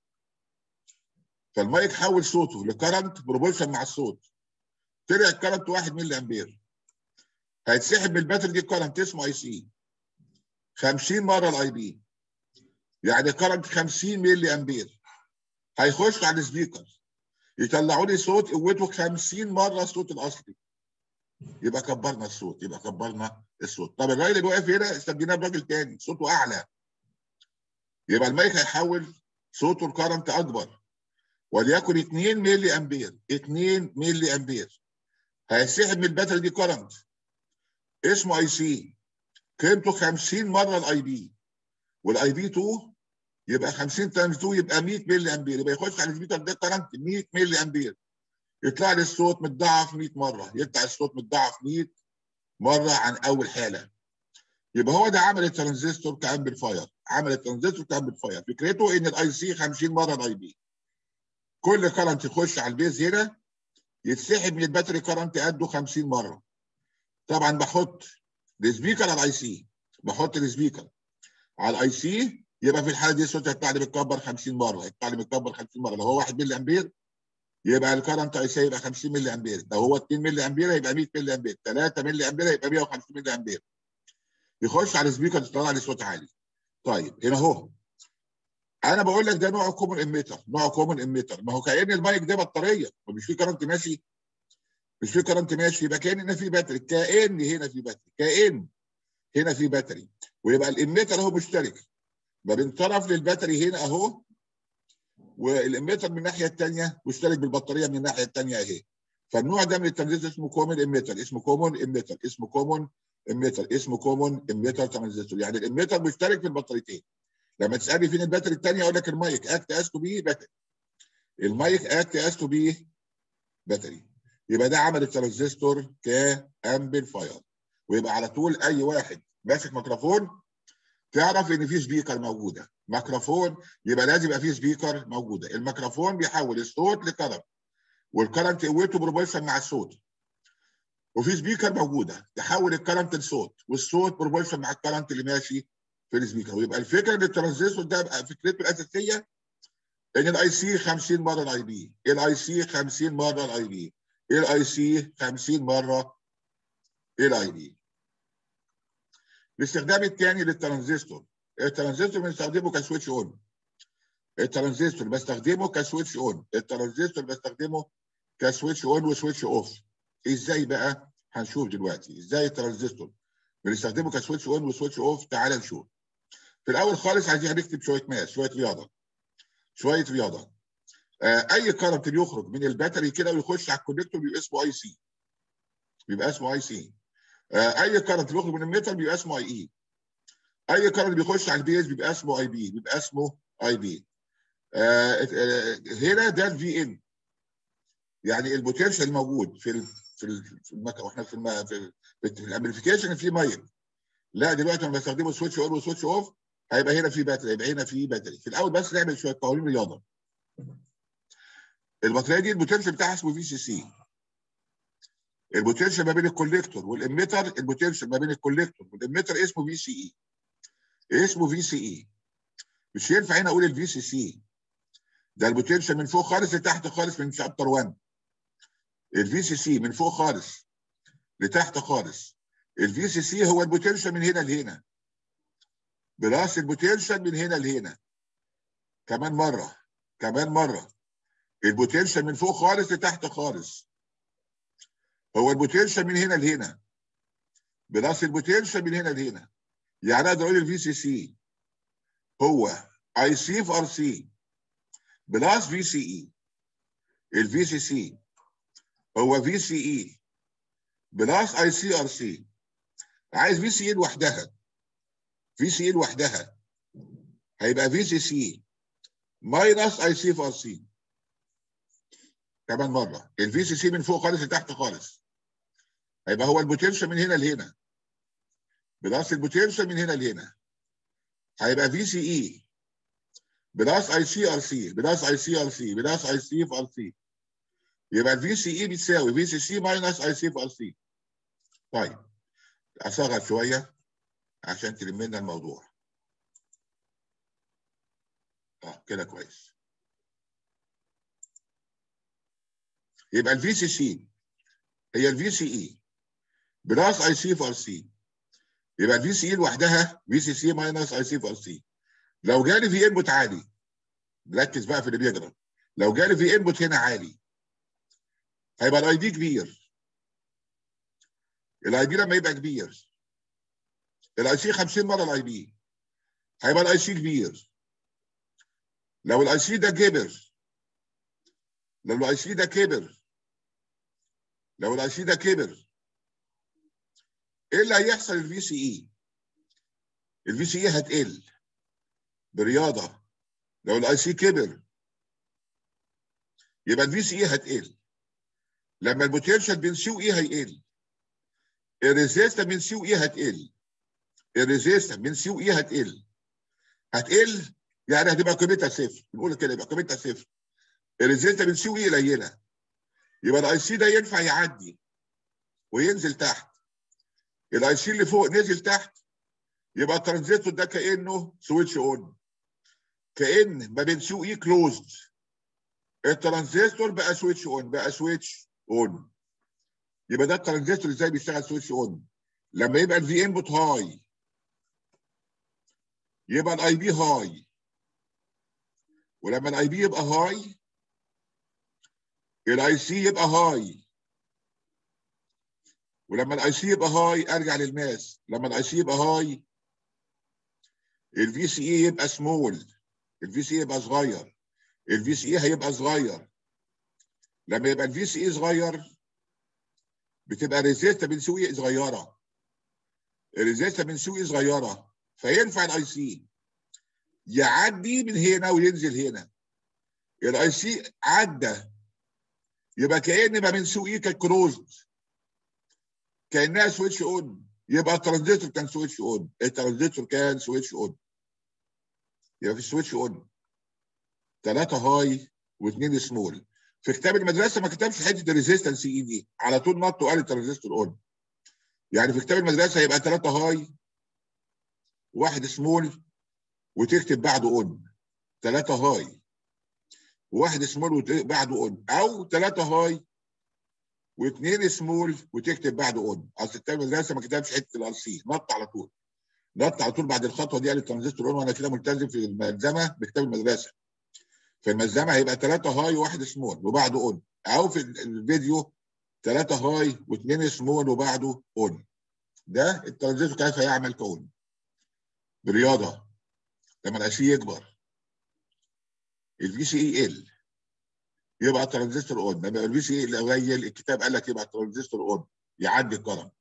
فالمايك حول صوته لكرنت بروبورشن مع الصوت طلع الكرنت 1 ملي امبير هيتسحب من الباتري دي كرنت اسمه اي سي 50 مره الاي بي يعني كرنت 50 ملي امبير هيخش على السبيكر يطلعوا لي صوت قوته 50 مره الصوت الاصلي يبقى كبرنا الصوت يبقى كبرنا الصوت طب الراجل اللي واقف هنا استبدلناه براجل تاني صوته اعلى يبقى المايك هيحول صوته الكرنت اكبر وليكن 2 ملي امبير 2 ملي امبير هيسحب من الباتري دي كرنت اسمه اي سي قيمته 50 مره الاي بي والاي بي 2 يبقى 50 تايمز 2 يبقى 100 ملي امبير يبقى يخش على السبيكر ده كرنت 100 ملي امبير يطلع لي الصوت متضاعف 100 مره يطلع الصوت متضاعف 100 مره عن اول حاله يبقى هو ده عمل الترانزستور كامبليفاير عمل الترانزستور كامبليفاير فكرته ان الاي سي 50 مره الاي بي كل كرنت يخش على البيز هنا يتسحب من الباتري كرنت قده 50 مره طبعا بحط السبيكر على الاي سي بحط السبيكر على الاي سي يبقى في الحاله دي الصوت هيطلع لي متكبر 50 مره هيطلع لي متكبر 50 مره لو هو 1 ملي امبير يبقى الكرنت اي سي يبقى 50 ملي امبير لو هو 2 ملي امبير يبقى 100 ملي امبير 3 ملي امبير يبقى 150 ملي امبير يخش على السبيكر يطلع لي صوت عالي طيب هنا اهو انا بقول لك ده نوع كومن اميتر نوع كومن اميتر ما هو كان المايك ده بطاريه ومش في كرنت ماشي مش في كرنت ماشي يبقى كان هنا في باتري كان هنا في باتري كان هنا في باتري ويبقى الاميتر اهو مشترك ما بين طرف للباتري هنا اهو والاميتر من الناحيه الثانيه مشترك بالبطاريه من الناحيه الثانيه اهي فالنوع ده من الترانزستور اسمه كومن اميتر اسمه كومن اميتر اسمه كومن اميتر اسمه كومون اميتر ترانزستور يعني الاميتر مشترك في البطاريتين لما تسالني فين الباتري الثانيه اقول لك المايك اكت اس تو بي باتري المايك اكت اس تو بي باتري يبقى ده عمل الترانزستور كامبليفاير ويبقى على طول اي واحد ماسك ميكروفون تعرف ان في سبيكر موجوده ميكروفون يبقى لازم يبقى في سبيكر موجوده الميكروفون بيحول الصوت لكرنت والكرنت قوته بروبورشن مع الصوت وفي سبيكر موجوده تحول الكرنت لصوت والصوت بروبورشن مع الكرنت اللي ماشي في السبيكر ويبقى الفكره ان الترانزستور ده بقى فكرته الاساسيه ان الاي سي 50 مره الاي بي الاي سي 50 مره الاي بي الاي سي 50 مره الاي بي الاستخدام الثاني للترانزستور الترانزستور بنستخدمه كسويتش اون الترانزستور بستخدمه كسويتش اون الترانزستور بستخدمه كسويتش اون وسويتش اوف ازاي بقى هنشوف دلوقتي ازاي الترانزستور بنستخدمه كسويتش اون وسويتش اوف تعال نشوف في الاول خالص عايزين نكتب شويه ماس شويه رياضه شويه رياضه آه اي كارنت بيخرج من الباتري كده ويخش على الكونكتور بيبقى اسمه اي سي بيبقى اسمه اي سي آه اي كارنت بيخرج من الميتال بيبقى اسمه اي اي اي كارنت بيخش على البيز بيبقى اسمه اي بي بيبقى اسمه اي بي آه هنا ده الفي ان يعني البوتنشال الموجود في ال في ال في المكنه واحنا في الم... في, في الامبليفيكيشن في ميه لا دلوقتي لما بستخدمه سويتش اون وسويتش اوف هيبقى هنا في باتري هيبقى هنا في باتري في الاول بس نعمل شويه قوانين رياضه البطاريه دي البوتنشال بتاعها اسمه في سي سي البوتنشال ما بين الكوليكتور والاميتر البوتنشال ما بين الكوليكتور والاميتر اسمه في سي اي اسمه في سي اي مش ينفع هنا اقول الفي سي سي ده البوتنشال من فوق خالص لتحت خالص من شابتر 1 الفي سي سي من فوق خالص لتحت خالص الفي سي سي هو البوتنشال من هنا لهنا براس البوتنشال من هنا لهنا كمان مره كمان مره البوتنشال من فوق خالص لتحت خالص هو البوتنشال من هنا لهنا براس البوتنشال من هنا لهنا يعني اقدر اقول الفي سي سي هو اي سي في ار سي بلس في سي اي الفي سي سي هو في سي اي بلس اي سي ار سي عايز في سي اي لوحدها في سي اي لوحدها هيبقى في سي سي ماينس اي سي في ار سي كمان مره الفي سي سي من فوق خالص لتحت خالص هيبقى هو البوتنشال من هنا لهنا بلس البوتنشال من هنا لهنا هيبقى في سي اي بلس اي سي ار سي بلس اي سي ار سي بلس اي سي في ار سي يبقى الفي سي اي بتساوي في سي سي ماينس اي سي في ار سي طيب اصغر شويه عشان تلم لنا الموضوع اه كده كويس يبقى الفي سي سي هي الفي سي اي بلس اي سي في ار سي يبقى الفي سي اي لوحدها في سي سي ماينس اي سي في ار سي لو جالي في انبوت عالي ركز بقى في اللي بيجرى لو جالي في انبوت هنا عالي هيبقى الاي دي كبير الاي دي لما يبقى كبير الاي سي 50 مره الاي بي هيبقى الاي سي كبير لو الاي سي ده كبر لو الاي سي ده كبر لو الاي سي ده كبر ايه اللي هيحصل الفي سي اي الفي سي اي هتقل برياضه لو الاي سي كبر يبقى الفي سي اي هتقل لما البوتنشال بين سي واي هيقل الريزيستا من سي واي هتقل الريزيستا من سي واي هتقل هتقل يعني هتبقى قيمتها صفر بنقول كده يبقى قيمتها صفر الريزيستا من سي واي قليله يبقى الاي سي ده ينفع يعدي وينزل تحت الاي سي اللي فوق نزل تحت يبقى الترانزستور ده كانه سويتش اون كان ما بين سي واي كلوزد الترانزستور بقى سويتش اون بقى سويتش اون يبقى ده الترانزستور ازاي بيشتغل سويتش اون لما يبقى الفي انبوت هاي يبقى الاي بي هاي ولما الاي بي يبقى هاي الاي سي يبقى هاي ولما الاي سي يبقى هاي ارجع للماس لما الاي سي يبقى هاي الفي سي اي يبقى سمول الفي سي اي يبقى صغير الفي سي اي هيبقى صغير لما يبقى الفي سي اي صغير بتبقى ريزيستا بنسوي صغيره الريزيستنس من سي اي صغيره فينفع الاي سي يعدي من هنا وينزل هنا الاي سي عدى يبقى كان ما من سي اي كانت كلوزد كانها سويتش اون يبقى الترانزستور كان سويتش اون الترانزستور كان سويتش اون يبقى في سويتش اون ثلاثة هاي واثنين سمول في كتاب المدرسة ما كتبش حتة الريزيستنس اي دي على طول نط وقال الترانزستور اون يعني في كتاب المدرسة يبقى ثلاثة هاي واحد سمول وتكتب بعده اون ثلاثة هاي وواحد سمول بعده اون او ثلاثة هاي واثنين سمول وتكتب بعده اون اصل كتاب المدرسه ما كتبش حته الار سي نط على طول نط على طول بعد الخطوه دي قال الترانزستور اون وانا كده ملتزم في الملزمه بكتاب المدرسه في الملزمه هيبقى ثلاثه هاي وواحد سمول وبعده اون او في الفيديو ثلاثه هاي واثنين سمول وبعده اون ده الترانزستور كيف يعمل كون برياضه لما الاشي يكبر الفي سي اي ال يبقى الترانزستور اون لما الفي سي اي قليل الكتاب قال لك يبقى الترانزستور اون يعدي الكرم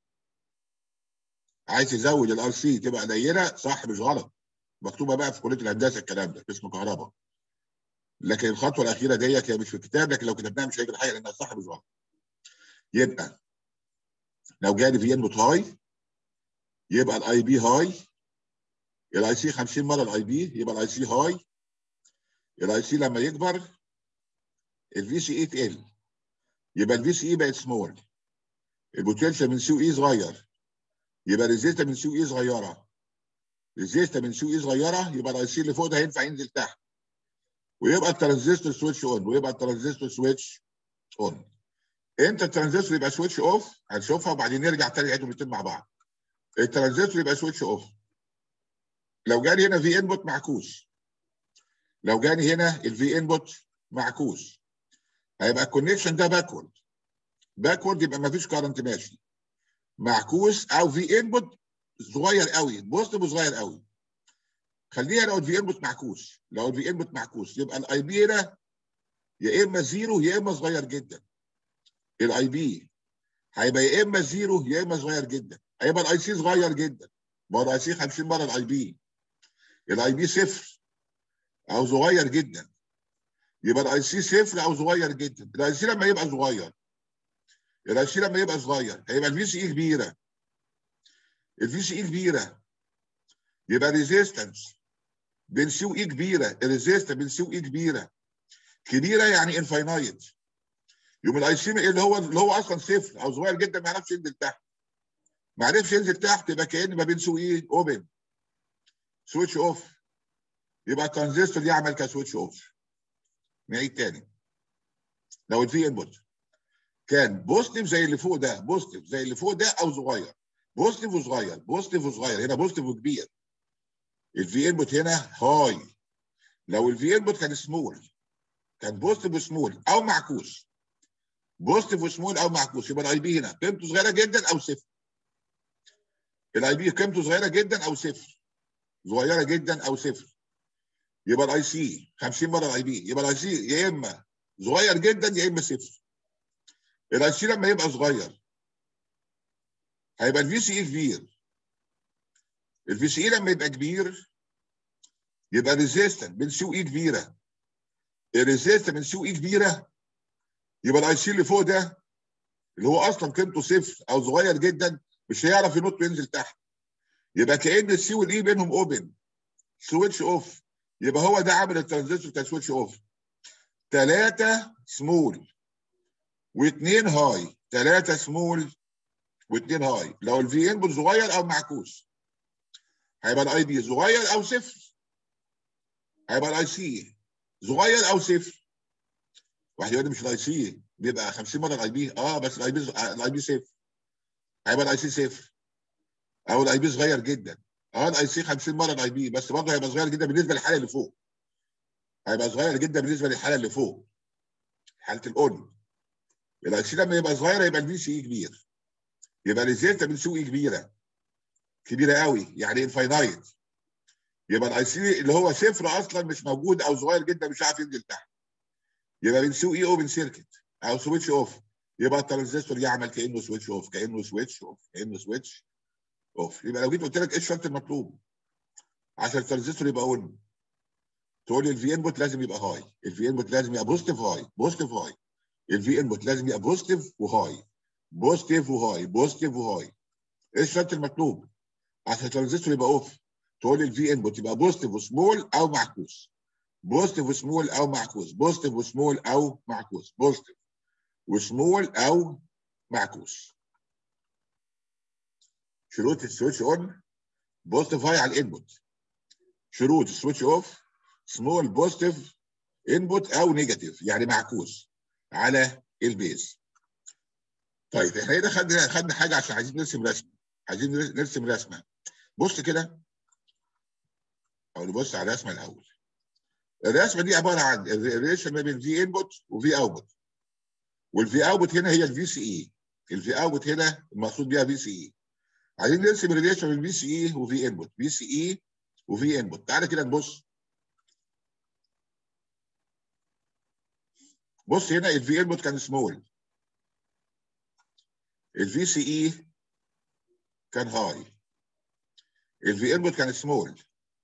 عايز تزود الار سي تبقى قليله صح مش غلط مكتوبه بقى في كليه الهندسه الكلام ده اسمه كهرباء لكن الخطوه الاخيره ديت هي مش في الكتاب لكن لو كتبناها مش هيجي الحقيقه لانها صح مش غلط يبقى لو جالي في انبوت هاي يبقى الاي بي هاي الاي سي 50 مره الاي بي يبقى الاي سي هاي الاي سي لما يكبر الفي سي اي تقل يبقى الفي سي اي بقت سمول البوتنشال من سي اي صغير يبقى ريزيستا من سي اي صغيره ريزيستا من سي اي صغيره يبقى الاي سي اللي فوق ده هينفع ينزل تحت ويبقى الترانزستور سويتش اون ويبقى الترانزستور سويتش اون امتى الترانزستور يبقى سويتش اوف هنشوفها وبعدين نرجع تاني نعيدهم الاثنين مع بعض الترانزستور يبقى سويتش اوف لو جاني هنا في انبوت معكوس لو جاني هنا الفي انبوت معكوس هيبقى الكونكشن ده باكورد باكورد يبقى ما فيش كارنت ماشي معكوس او في انبوت صغير قوي بوزيتيف صغير قوي خليها لو الفي انبوت معكوس لو الفي انبوت معكوس يبقى الاي بي هنا يا اما زيرو يا اما صغير جدا الاي بي هيبقى يا اما زيرو يا اما صغير جدا هيبقى الاي سي صغير جدا ما الاي سي 50 مره الاي بي الاي بي صفر او صغير جدا يبقى الاي سي صفر او صغير جدا الاي سي لما يبقى صغير الاي سي لما يبقى صغير هيبقى الفي سي اي كبيره الفي سي اي كبيره يبقى ريزيستنس بين سي واي كبيره الريزيستنس بين سي واي كبيره كبيره يعني انفاينايت يوم الاي سي اللي هو اللي هو اصلا صفر او صغير جدا ما يعرفش ينزل تحت ما عرفش ينزل تحت يبقى كان ما بين سي واي اوبن سويتش اوف يبقى الترانزستور يعمل كسويتش اوف نعيد تاني لو الفي انبوت كان بوزيتيف زي اللي فوق ده بوزيتيف زي اللي فوق ده او صغير بوزيتيف وصغير بوزيتيف وصغير هنا بوزيتيف وكبير الفي انبوت هنا هاي لو الفي انبوت كان سمول كان بوزيتيف وسمول او معكوس بوزيتيف وسمول او معكوس يبقى الاي بي هنا قيمته صغيره جدا او صفر الاي بي قيمته صغيره جدا او صفر صغيره جدا او صفر يبقى الاي سي 50 مره الاي بي يبقى الاي سي يا اما صغير جدا يا اما صفر الاي سي لما يبقى صغير هيبقى الفي سي اي كبير الفي سي اي لما يبقى كبير يبقى ريزيستنت من سي اي كبيره الريزيستنت من سي اي كبيره يبقى الاي سي اللي فوق ده اللي هو اصلا قيمته صفر او صغير جدا مش هيعرف ينط وينزل تحت يبقى كان السي والاي بينهم اوبن سويتش اوف يبقى هو ده عامل الترانزستور بتاع سويتش اوف ثلاثة سمول واثنين هاي ثلاثة سمول واثنين هاي لو الفي انبوت صغير او معكوس هيبقى الاي بي صغير او صفر هيبقى الاي سي صغير او صفر واحد يقول لي مش الاي سي بيبقى 50 مره الاي بي اه بس الاي بي الاي بي صفر هيبقى الاي سي صفر او الاي بي صغير جدا اه الاي سي 50 مره الاي بي بس برضه هيبقى صغير جدا بالنسبه للحاله اللي فوق هيبقى صغير جدا بالنسبه للحاله اللي فوق حاله الاون الاي سي لما يبقى صغير يبقى الفي سي كبير يبقى الريزلت من سوق كبيره كبيره قوي يعني انفاينايت يبقى الاي سي اللي هو صفر اصلا مش موجود او صغير جدا مش عارف ينزل تحت يبقى من سوق اي اوبن سيركت او سويتش اوف يبقى الترانزستور يعمل كانه سويتش اوف كانه سويتش اوف كانه سويتش اوف يبقى لو جيت قلت لك ايه الشرط المطلوب عشان الترانزستور يبقى اون تقول لي الفي انبوت لازم يبقى هاي الفي انبوت لازم يبقى بوزيتيف هاي بوزيتيف هاي الفي انبوت لازم يبقى بوزيتيف وهاي بوزيتيف وهاي بوزيتيف وهاي ايه الشرط المطلوب عشان الترانزستور يبقى اوف تقول لي الفي انبوت يبقى بوزيتيف وسمول او معكوس بوزيتيف وسمول او معكوس بوزيتيف وسمول او معكوس بوزيتيف وسمول او معكوس شروط السويتش اون بوزيتيف هاي على الانبوت شروط السويتش اوف سمول بوزيتيف انبوت او نيجاتيف يعني معكوس على البيز طيب احنا هنا خدنا خدنا حاجه عشان عايزين نرسم رسمه عايزين نرسم رسمه بص كده او نبص على الرسمه الاول الرسمه دي عباره عن الريليشن ما بين في انبوت وفي اوتبوت والفي اوتبوت هنا هي الفي سي اي الفي اوتبوت هنا المقصود بيها في سي اي عايزين نرسم الريليشن بين في سي اي وفي انبوت في سي اي وفي انبوت تعالى كده نبص بص هنا الفي انبوت كان سمول الفي سي اي كان هاي الفي انبوت كان سمول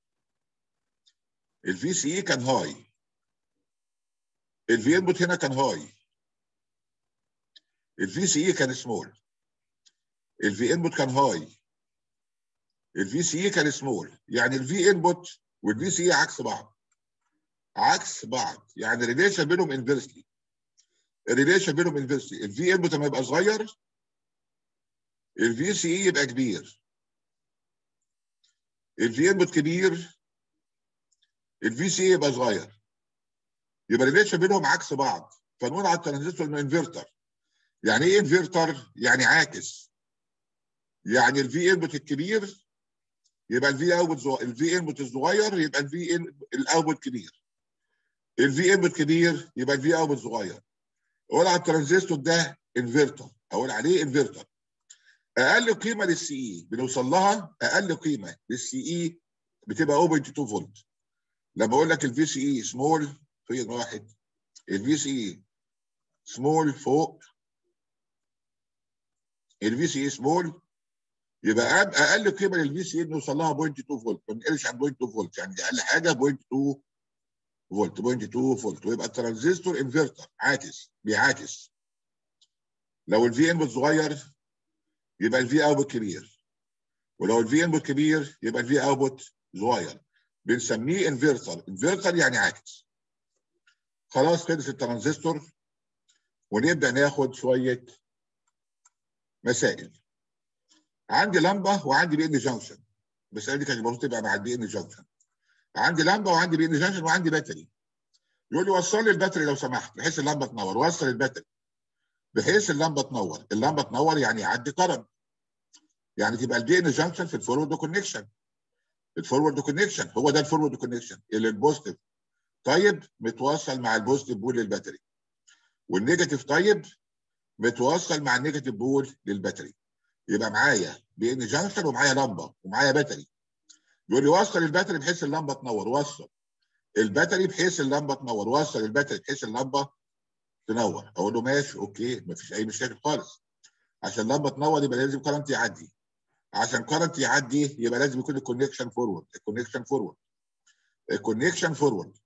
الفي سي اي كان هاي الفي انبوت هنا كان هاي الفي سي اي كان سمول الفي انبوت كان هاي الفي سي اي كان سمول يعني الفي انبوت والفي سي اي عكس بعض عكس بعض يعني الريليشن بينهم انفيرسلي الريليشن بينهم انفيرسلي الفي انبوت لما يبقى صغير الفي سي اي يبقى كبير الفي انبوت كبير الفي سي اي يبقى صغير يبقى الريليشن بينهم عكس بعض فنقول على الترانزستور انه انفرتر يعني ايه انفرتر؟ يعني عاكس يعني الفي انبوت الكبير يبقى الفي اوتبوت الفي انبوت الصغير يبقى الفي الاوتبوت كبير الفي انبوت كبير يبقى الفي اوتبوت صغير اقول على الترانزستور ده انفرتر اقول عليه انفرتر اقل قيمه للسي اي بنوصل لها اقل قيمه للسي اي بتبقى 0.2 فولت لما اقول لك الفي سي اي سمول في واحد الفي سي اي سمول فوق الفي سي اي سمول يبقى اقل قيمه للفي سي اي بنوصل لها 0.2 فولت ما بنقلش عن 0.2 فولت يعني اقل حاجه 0.2 فولت 0.2 فولت ويبقى الترانزستور انفرتر عاكس بيعاكس لو الفي انبوت صغير يبقى الفي اوتبوت كبير ولو الفي انبوت كبير يبقى الفي اوتبوت صغير بنسميه انفرتر انفرتر يعني عاكس خلاص خلص الترانزستور ونبدا ناخد شويه مسائل عندي لمبه وعندي بي ان جانكشن المساله دي كانت المفروض تبقى مع البي ان جانكشن عندي لمبه وعندي بي ان جانكشن وعندي باتري يقول لي وصل لي الباتري لو سمحت بحيث اللمبه تنور وصل الباتري بحيث اللمبه تنور اللمبه تنور يعني يعدي كرنت يعني تبقى البي ان جانكشن في الفورورد كونكشن الفورورد كونكشن هو ده الفورورد كونكشن اللي البوزيتيف طيب متوصل مع البوزيتيف بول للباتري والنيجاتيف طيب متوصل مع النيجاتيف بول للباتري يبقى معايا بي ان جانكشن ومعايا لمبه ومعايا باتري يقول لي وصل الباتري بحيث اللمبه تنور وصل الباتري بحيث اللمبه تنور وصل الباتري بحيث اللمبه تنور اقول له ماشي اوكي مفيش اي مشاكل خالص عشان اللمبه تنور يبقى لازم كرنت يعدي عشان كرنت يعدي يبقى لازم يكون الكونكشن فورورد الكونكشن فورورد الكونكشن فورورد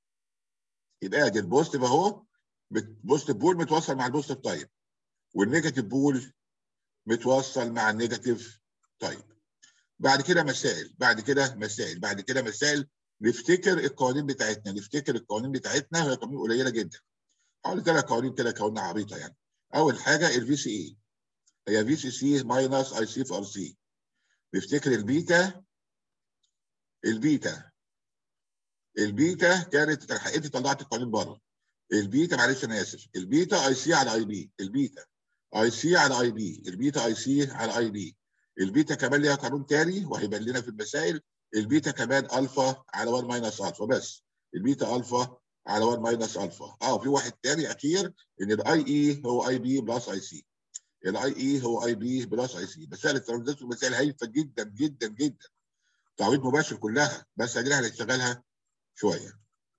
يبقى ادي البوزيتيف اهو بوزيتيف بول متوصل مع البوزيتيف تايب والنيجاتيف بول متوصل مع النيجاتيف تايب بعد كده مسائل بعد كده مسائل بعد كده مسائل نفتكر القوانين بتاعتنا نفتكر القوانين بتاعتنا وهي قوانين قليله جدا حوالي ثلاث قوانين كده قوانين عبيطه يعني اول حاجه الفي سي اي هي في سي سي ماينس اي سي في ار سي نفتكر البيتا البيتا البيتا كانت حقيقتي طلعت القوانين بره البيتا معلش انا اسف البيتا اي سي على اي بي البيتا اي سي على اي بي البيتا اي سي على اي بي البيتا كمان ليها قانون تاني وهيبان لنا في المسائل البيتا كمان الفا على 1 ماينس الفا بس البيتا الفا على 1 ماينس الفا اه في واحد تاني اخير ان الاي اي هو اي بي بلس اي سي الاي اي هو اي بي بلس اي سي مسائل الترانزستور مسائل هايفه جدا جدا جدا تعويض مباشر كلها بس ادينا هنشتغلها شويه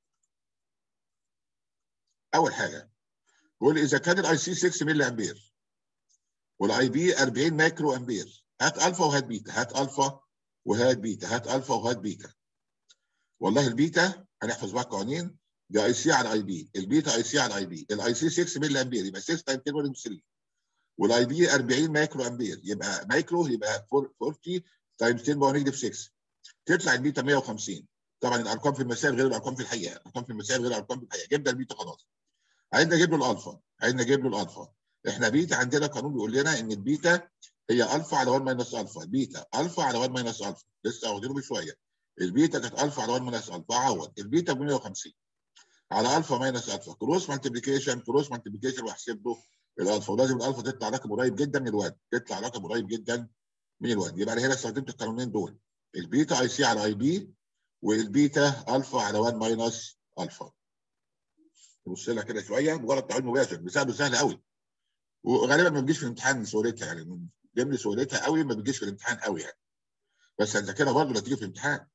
اول حاجه بيقول اذا كان الاي سي 6 ملي امبير والاي بي 40 مايكرو امبير هات الفا وهات بيتا هات الفا وهات بيتا هات الفا وهات بيتا والله البيتا هنحفظ بقى قوانين ده اي سي على اي بي البيتا اي سي على اي بي الاي سي 6 ملي امبير يبقى 6 تايم 10 ولد 3 والاي بي 40 مايكرو امبير يبقى مايكرو يبقى 40 تايم 10 باور نيجاتيف 6 تطلع البيتا 150 طبعا الارقام في المسائل غير الارقام في الحقيقه الارقام في المسائل غير الارقام في الحقيقه جبنا البيتا خلاص عايزنا نجيب له الالفا عايزنا نجيب له الالفا احنا بيتا عندنا قانون بيقول لنا ان البيتا هي الفا على 1 ماينس الفا بيتا الفا على 1 ماينس الفا لسه واخدينه بشويه البيتا كانت الفا على 1 ماينس الفا عوض البيتا ب 150 على الفا ماينس الفا كروس مالتيبيكيشن كروس مالتيبيكيشن واحسب له الالفا ولازم الالفا تطلع رقم قريب جدا من الواد تطلع رقم قريب جدا من الواد يبقى انا هنا استخدمت القانونين دول البيتا اي سي على اي بي والبيتا الفا على 1 ماينس الفا نبص لها كده شويه مجرد تعويض مباشر بسبب سهل قوي وغالبا ما بتجيش في الامتحان سهولتها يعني جنب سهولتها قوي ما بتجيش في الامتحان قوي يعني بس هنذاكرها برضه لا تيجي في الامتحان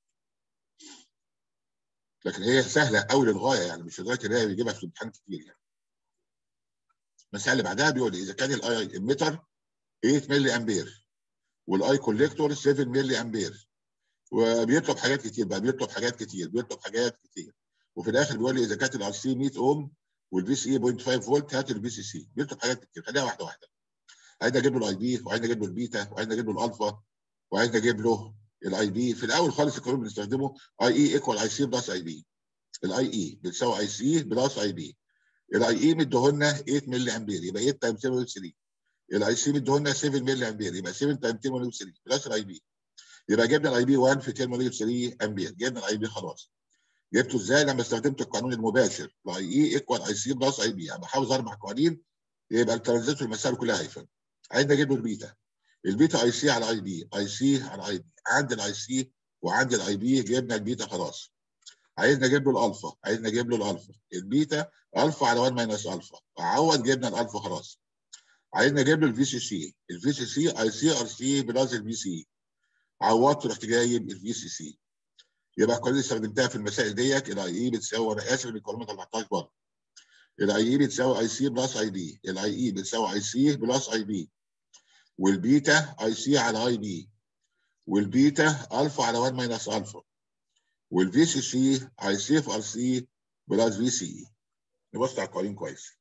لكن هي سهله قوي للغايه يعني مش لدرجه ان هي بيجيبها في الامتحان كتير يعني المساله اللي بعدها بيقول اذا كان الاي اميتر 8 ملي امبير والاي كوليكتور 7 ملي امبير وبيطلب حاجات كتير بقى بيطلب حاجات كتير بيطلب حاجات كتير وفي الاخر بيقول لي اذا كانت الار سي 100 اوم والبي سي اي 0.5 فولت هات البي سي سي بيطلب حاجات كتير خليها واحده واحده عايز اجيب له الاي بي وعايز اجيب له البيتا وعايز اجيب له الالفا وعايز اجيب له الاي بي في الاول خالص القانون بنستخدمه اي اي ايكوال اي سي بلس اي بي الاي اي بتساوي اي سي بلس اي بي الاي اي مديهولنا 8 ملي امبير يبقى 8 تايم 7 3 الاي سي مديهولنا 7 ملي امبير يبقى 7 تايم 10 3 بلس الاي بي يبقى جبنا الاي بي 1 في 10 3 امبير جبنا الاي بي خلاص جبته ازاي لما استخدمت القانون المباشر الاي اي ايكوال اي سي بلس اي بي يعني بحافظ اربع قوانين يبقى الترانزستور المسائل كلها هيفهم عايزين نجيب له البيتا البيتا اي سي على اي بي اي سي على اي بي عندي الاي سي وعندي الاي بي جبنا البيتا خلاص عايز نجيب له الالفا عايز نجيب له الالفا البيتا الفا على 1 ماينس الفا عوض جبنا الالفا خلاص عايز نجيب له الفي سي سي الفي سي سي اي سي ار سي بلس الفي سي عوضت رحت جايب الفي سي سي يبقى كل اللي استخدمتها في المسائل ديت الاي اي بتساوي انا اسف ان الكلمه ما طلعتهاش بره الاي اي بتساوي اي سي بلس اي بي الاي اي بتساوي اي سي بلس اي بي والبيتا اي سي على اي بي والبيتا الفا على 1 ماينس الفا والفي سي سي اي سي في ار سي بلس في سي اي نبص على القوانين كويس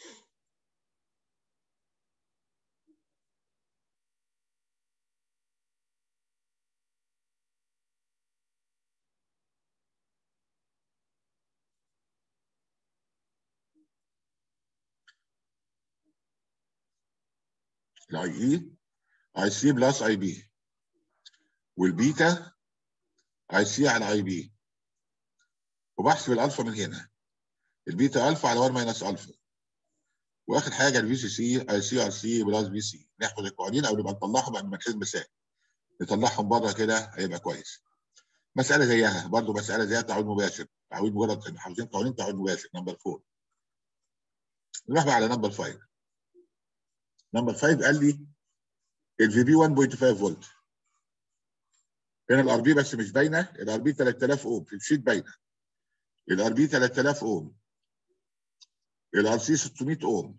الاي اي اي سي بلس اي بي والبيتا اي سي على اي بي وبحسب الالفا من هنا البيتا الفا على 1 ماينس الفا واخر حاجه الفي سي سي اي سي ار سي بلس في سي نحفظ القوانين او نبقى نطلعهم قبل ما نحل المسائل نطلعهم بره كده هيبقى كويس مساله زيها برضه مساله زيها تعويض مباشر تعويض مجرد حافظين قوانين تعويض مباشر نمبر 4 نروح بقى على نمبر 5 نمبر 5 قال لي الفي بي 1.5 فولت هنا الار بي بس مش باينه الار بي 3000 اوم في الشيت باينه الار بي 3000 اوم الار سي 600 اوم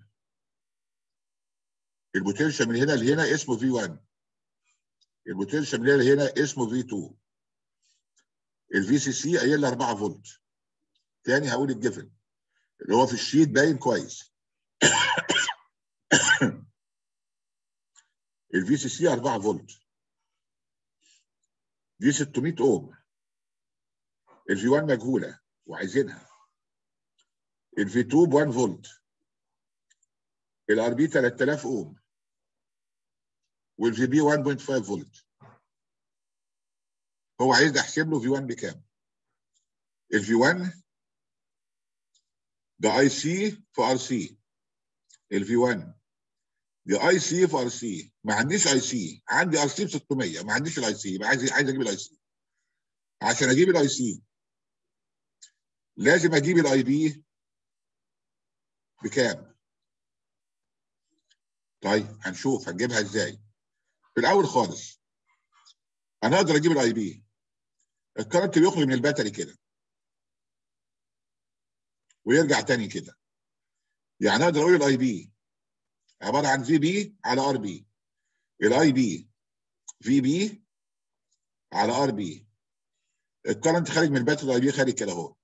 البوتنشال من هنا لهنا اسمه في 1 البوتنشال من هنا لهنا اسمه في 2 الفي سي سي قايل لي 4 فولت تاني هقول الجفن اللي هو في الشيت باين كويس الفي سي سي 4 فولت دي 600 اوم الفي 1 مجهوله وعايزينها الفي 2 ب 1 فولت الار بي 3000 اوم والفي بي 1.5 فولت هو عايز احسب له في 1 بكام الفي 1 ده اي سي في ار سي الفي 1 دي اي سي في ار سي ما عنديش اي سي عندي ار سي ب 600 ما عنديش الاي سي يبقى عايز عايز اجيب الاي سي عشان اجيب الاي سي لازم اجيب الاي بي بكام طيب هنشوف هنجيبها ازاي في الاول خالص انا اقدر اجيب الاي بي الكرنت بيخرج من الباتري كده ويرجع تاني كده يعني اقدر اقول الاي بي عباره عن في بي على ار بي الاي بي في بي على ار بي الكرنت خارج من الباتري الاي بي خارج كده اهو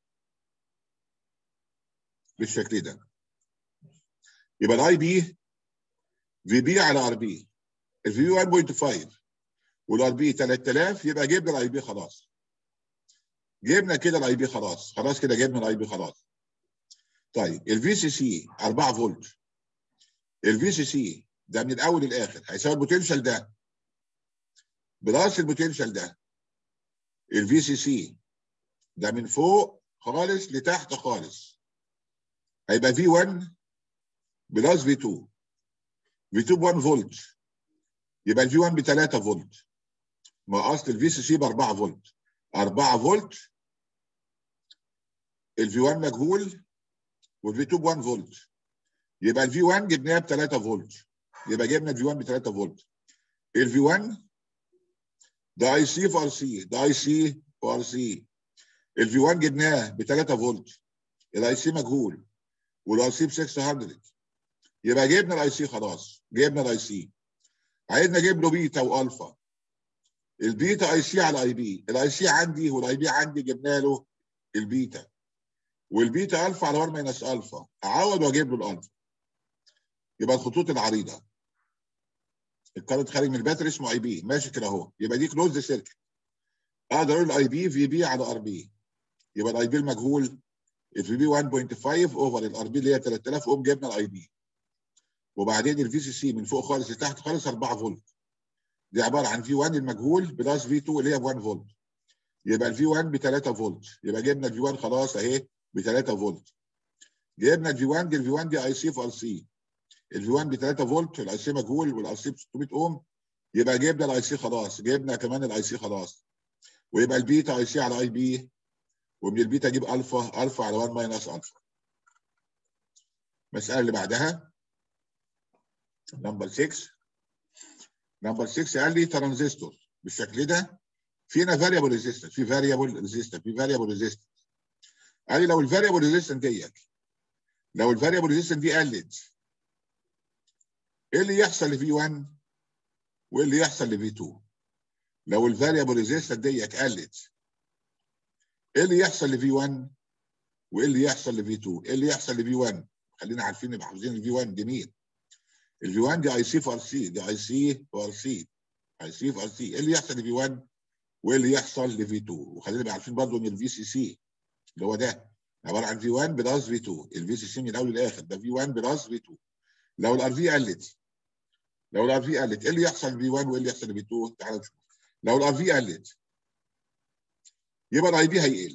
بالشكل ده يبقى الاي بي في بي على ار بي الفي بي 1.5 والار بي 3000 يبقى جبنا الاي بي خلاص جبنا كده الاي بي خلاص خلاص كده جبنا الاي بي خلاص طيب الفي سي سي 4 فولت الفي سي سي ده من الاول للاخر هيساوي البوتنشال ده بلس البوتنشال ده الفي سي سي ده من فوق خالص لتحت خالص هيبقى في 1 بلس في 2 في 2 ب 1 فولت يبقى الفي 1 ب 3 فولت ما اصل الفي سي سي ب 4 فولت 4 فولت الفي 1 مجهول والفي 2 ب 1 فولت يبقى الفي 1 جبناها ب 3 فولت يبقى جبنا الفي 1 ب 3 فولت الفي 1 ده اي سي في ار سي ده اي سي في ار سي الفي 1 جبناه ب 3 فولت الاي سي مجهول والار سي ب 600 يبقى جبنا الاي سي خلاص جبنا الاي سي عايزنا نجيب له بيتا والفا البيتا اي سي على اي بي الاي سي عندي والاي بي عندي جبنا له البيتا والبيتا الفا على 1 ماينس الفا اعوض واجيب له الالفا يبقى الخطوط العريضه الكارنت خارج من الباتري اسمه اي بي ماشي كده اهو يبقى دي كلوز سيركت اقدر اقول الاي بي في بي على ار بي يبقى الاي بي المجهول الفي بي 1.5 اوفر الار بي اللي هي 3000 اوم جبنا الاي بي وبعدين الفي سي سي من فوق خالص لتحت خالص 4 فولت دي عباره عن في 1 المجهول بلس في 2 اللي هي ب 1 فولت يبقى الفي 1 ب 3 فولت يبقى جبنا الفي 1 خلاص اهي ب 3 فولت جبنا الفي 1 دي الفي 1 دي اي سي في ار سي الفي 1 ب 3 فولت الاي سي مجهول والاي سي ب 600 اوم يبقى جبنا الاي سي خلاص جبنا كمان الاي سي خلاص ويبقى البيتا اي سي على اي بي ومن البيتا اجيب الفا الفا على 1 ماينس الفا المساله اللي بعدها نمبر 6 نمبر 6 قال لي ترانزستور بالشكل ده فينا فاريبل ريزيستنس في فاريبل ريزيستنس في فاريبل ريزيستنس قال لي لو الفاريبل ريزيستنس ديت لو الفاريبل ريزيستنس دي قلت ايه اللي يحصل لفي 1 وايه اللي يحصل لفي 2 لو الفاريبل ريزيستنس ديت قلت ايه اللي يحصل لفي 1 وايه اللي يحصل لفي 2 ايه اللي يحصل لفي 1 خلينا عارفين نبقى حافظين الفي 1 جميل الفي 1 دي اي سي في ار سي دي اي سي في ار سي اي سي في ار سي ايه اللي يحصل لفي 1 وايه اللي يحصل لفي 2 وخلينا نبقى عارفين برضه ان الفي سي سي اللي هو ده عباره عن في 1 بلس في 2 الفي سي سي من الاول للاخر ده في 1 بلس في 2 لو الار في قلت لو الار في قلت ايه اللي يحصل في 1 وايه اللي يحصل في 2 تعالى نشوف لو الار في قلت يبقى الاي بي هيقل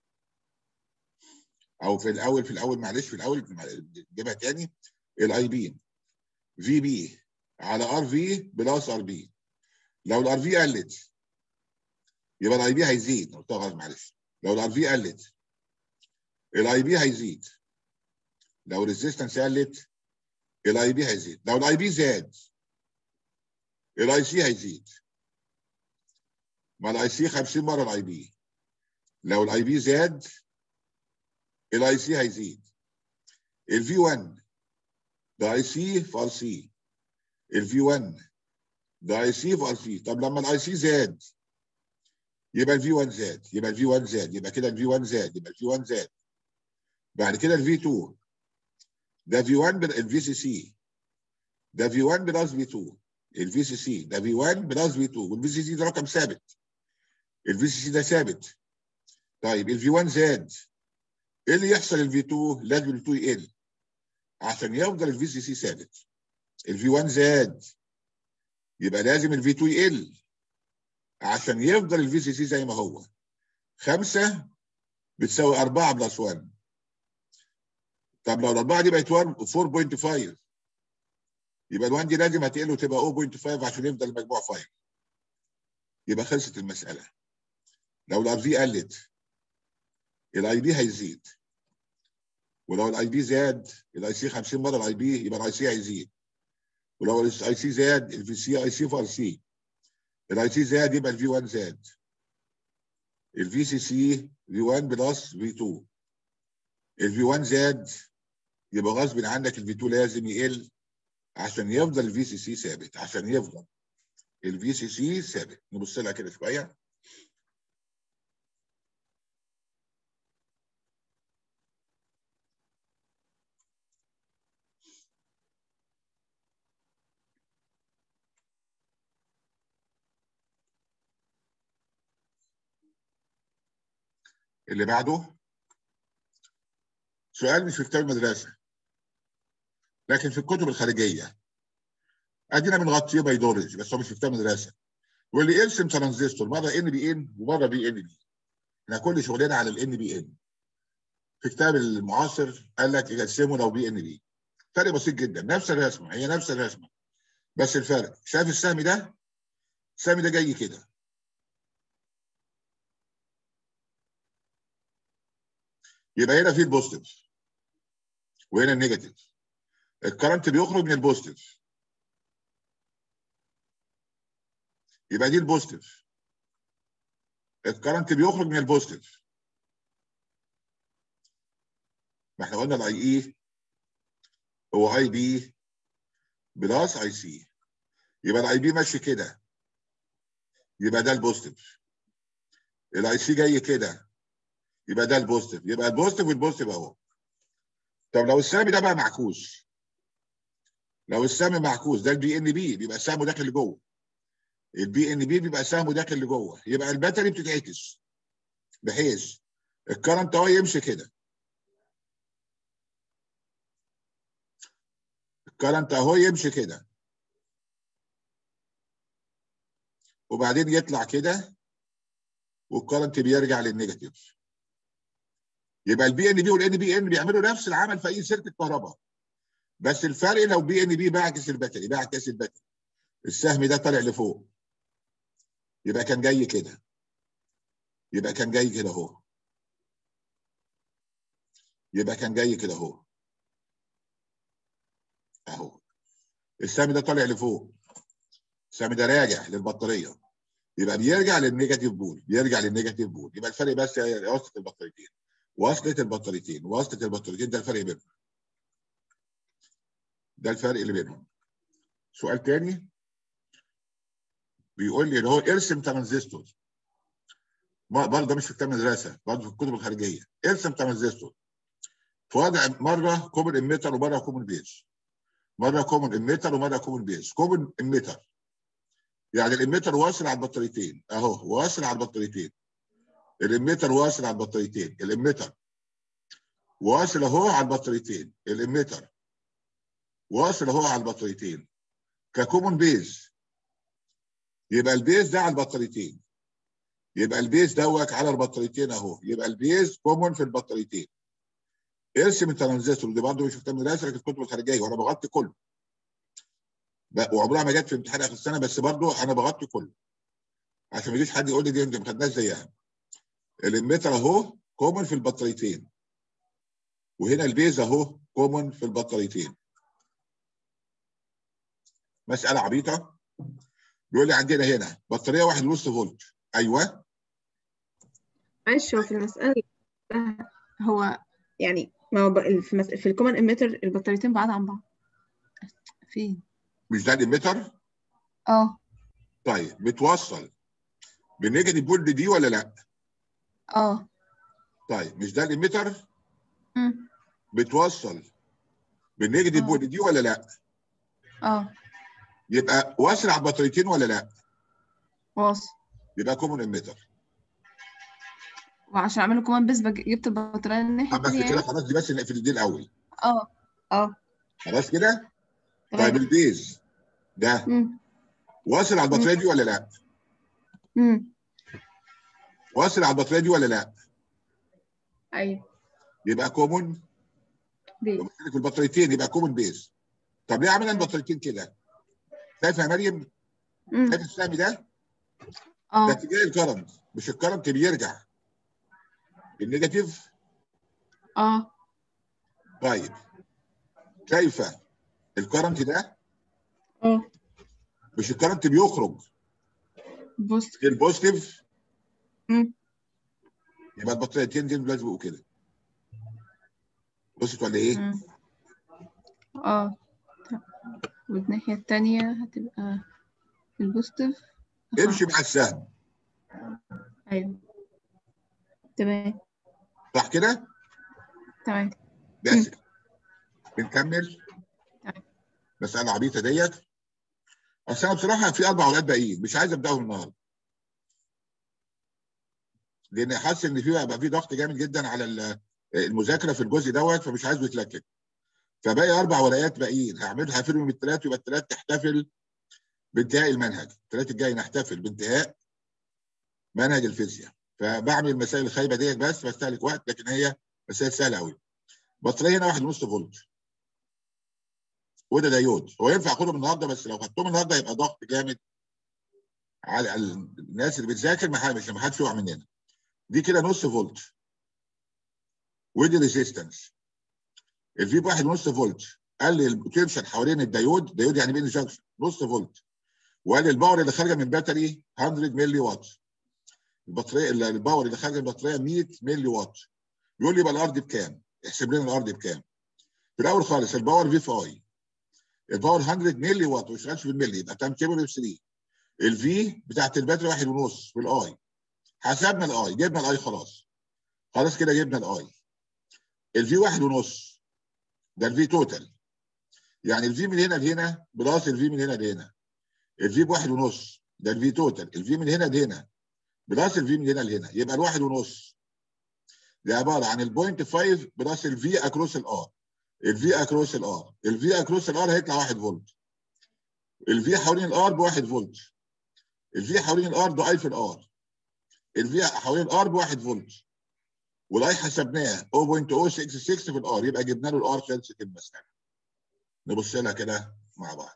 او في الاول في الاول معلش في الاول نجيبها تاني الاي بي في بي على ار في بلس ار بي لو الار في قلت يبقى الاي بي هيزيد قلتها غلط معلش لو الار في قلت الاي بي هيزيد لو الريزيستنس قلت الاي بي هيزيد لو الاي بي زاد الاي سي هيزيد ما الاي سي 50 مره الاي بي لو الاي بي زاد الاي سي هيزيد الفي 1 ده اي سي في ار سي الفي 1 ده اي سي في ار سي طب لما الاي سي زاد يبقى الفي 1 زاد يبقى الفي 1 زاد يبقى كده الفي 1 زاد يبقى الفي 1 زاد بعد كده الفي 2 ده في 1 الفي سي سي ده في 1 بلس في 2 الفي سي سي ده في 1 بلس في 2 والفي سي سي ده رقم ثابت الفي سي سي ده ثابت طيب الفي 1 زاد ايه اللي يحصل الفي 2 لازم الفي 2 يقل عشان يفضل الفي سي سي ثابت الفي 1 زاد يبقى لازم الفي 2 يقل عشان يفضل الفي سي سي زي ما هو 5 بتساوي 4 بلس 1 طب لو الاربعه دي بقت 4.5 يبقى ال1 دي لازم هتقل وتبقى 0.5 عشان يفضل المجموع 5 يبقى خلصت المساله لو الار في قلت الاي بي هيزيد ولو الاي بي زاد الاي سي 50 مره الاي بي يبقى الاي سي هيزيد ولو الاي سي زاد الفي سي اي سي في ار سي الاي سي زاد يبقى الفي 1 زاد الفي سي سي في 1 بلس في 2 الفي 1 زاد يبقى غصب عنك الفي 2 لازم يقل عشان يفضل الفي سي سي ثابت عشان يفضل الفي سي سي ثابت نبص لها كده شويه اللي بعده سؤال مش في كتاب المدرسه لكن في الكتب الخارجيه ادينا بنغطيه بيدولوجي بس هو مش في كتاب المدرسه يقول لي ارسم ترانزستور مره ان بي ان ومره بي ان بي احنا كل شغلنا على الان بي ان في كتاب المعاصر قال لك ارسمه لو بي ان بي فرق بسيط جدا نفس الرسمه هي نفس الرسمه بس الفرق شايف السهم ده السهم ده جاي كده يبقى هنا في البوزيتيف وهنا النيجاتيف الكرنت بيخرج من البوزيتيف يبقى دي البوزيتيف الكرنت بيخرج من البوزيتيف ما احنا قلنا الاي اي هو اي بي بلس اي سي يبقى الاي بي ماشي كده يبقى ده البوزيتيف الاي سي جاي كده يبقى ده البوزيتيف يبقى البوزيتيف والبوزيتيف اهو طب لو السهم ده بقى معكوس لو السهم معكوس ده البي ان بي بيبقى سهمه داخل لجوه البي ان بي بيبقى سهمه داخل لجوه يبقى الباتري بتتعكس بحيث الكرنت اهو يمشي كده الكرنت اهو يمشي كده وبعدين يطلع كده والكرنت بيرجع للنيجاتيف يبقى البي ان بي والان بي ان بيعملوا نفس العمل في اي سلك كهرباء بس الفرق لو بي ان بي بعكس الباتري بعكس الباتري السهم ده طالع لفوق يبقى كان جاي كده يبقى كان جاي كده اهو يبقى كان جاي كده اهو اهو السهم ده طالع لفوق السهم ده راجع للبطاريه يبقى بيرجع للنيجاتيف بول بيرجع للنيجاتيف بول يبقى الفرق بس وصلة البطاريتين وصلة البطاريتين وصلة البطاريتين ده الفرق بينهم ده الفرق اللي بينهم سؤال تاني بيقول لي اللي هو ارسم ترانزستور برضه مش في كتاب المدرسه برضه في الكتب الخارجيه ارسم ترانزستور في وضع مره كومن اميتر ومره كومن بيز مره كومن اميتر ومره كومن بيز كومن اميتر يعني الاميتر واصل على البطاريتين اهو واصل على البطاريتين الاميتر واصل على البطاريتين الاميتر واصل اهو على البطاريتين الاميتر واصل اهو على البطاريتين ككومن بيز يبقى البيز ده على البطاريتين يبقى البيز دوت على البطاريتين اهو يبقى البيز كومن في البطاريتين ارسم الترانزستور دي برضه مش في كتاب المدرسه لكن الكتب الخارجيه وانا بغطي كله وعمرها ما جت في امتحان اخر السنه بس برضه انا بغطي كله عشان ما يجيش حد يقول لي دي انت ما خدناش زيها الاميتر اهو كومن في البطاريتين وهنا البيز اهو كومن في البطاريتين مساله عبيطه بيقول لي عندنا هنا بطاريه 1 ونص فولت ايوه معلش هو في المسألة هو يعني ما هو ب- في, مس... في الكومن اميتر البطاريتين بعاد عن بعض فين؟ مش ده الاميتر اه طيب بتوصل بالنيجاتيف فولت دي ولا لا اه طيب مش ده الاميتر أمم، بتوصل بالنيجاتيف آه. فولت دي ولا لا اه يبقى واصل على البطاريتين ولا لا واصل يبقى كومن اميتر وعشان اعمله كومن بيس بج- جبت البطارية الناحية بس التانية كده يعني خلاص دي بس نقفل دي الاول اه اه خلاص كده طيب تمام البيز ده أمم، واصل على البطاريه دي ولا لا أمم، واصل على البطاريه دي ولا لا ايوه يبقى كومن بيس في البطاريتين يبقى كومن بيز طب ليه عملنا البطاريتين كده شايفه يا مريم أمم، شايف السهم ده ده اه اتجاه الكرنت مش الكرنت بيرجع النيجاتيف اه طيب شايفه الكرنت ده اه مش الكرنت بيخرج بص البوزيتيف أمم، يبقى البطاريتين دول لازم يبقوا كده بصت ولا ايه؟ أمم. اه والناحية التانية هتبقى البوزيتيف امشي مع السهم ايوه تمام صح كده؟ تمام بس بنكمل تمام. مسألة عبيطة ديت اصل انا بصراحة في اربع اولاد باقيين مش عايز ابداهم النهارده لان حاسس ان في بقى في ضغط جامد جدا على ال- المذاكره في الجزء دوت فمش عايزه يتلكك فباقي اربع ورقات باقيين هعملها هقفلهم من الثلاث يبقى الثلاث تحتفل بانتهاء المنهج الثلاث الجاي نحتفل بانتهاء منهج الفيزياء فبعمل المسائل الخايبه ديت بس بستهلك وقت لكن هي مسائل سهله قوي بطاريه هنا واحد ونص فولت وده ديود هو ينفع اخدهم النهارده بس لو خدتهم النهارده هيبقى ضغط جامد على الناس اللي بتذاكر ما مش ما حدش يقع مننا دي كده نص فولت ودي ريزيستنس الفي بواحد ونص فولت قال لي البوتنشال حوالين الديود ديود يعني بين جنكشن نص فولت وقال لي الباور اللي خارجه من الباتري 100 ملي وات البطاريه الباور اللي خارجه من البطاريه 100 ملي وات يقول لي يبقى الارض بكام؟ احسب لنا الارض بكام؟ في الاول خالص الباور في في اي الباور 100 ملي وات ما بيشتغلش بالملي يبقى تايم تيبل 3 الفي بتاعت الباتري واحد ونص بالاي حسبنا الاي جبنا الاي خلاص خلاص كده جبنا الاي الفي واحد ونص ده الفي توتال يعني الفي من هنا لهنا بلس الفي من هنا لهنا الفي بواحد ونص ده الفي توتال الفي من هنا لهنا بلس الفي من هنا لهنا يبقى الواحد ونص دي عباره عن البوينت 5 بلس الفي اكروس الار الفي اكروس الار الفي اكروس الار هيطلع 1 فولت الفي حوالين الار بواحد فولت الفي حوالين الار ده اي في الار الفي حوالين الار بواحد فولت والاي حسبناه 0.066 في الار يبقى جبنا له الار خلصت المساله نبص لها كده مع بعض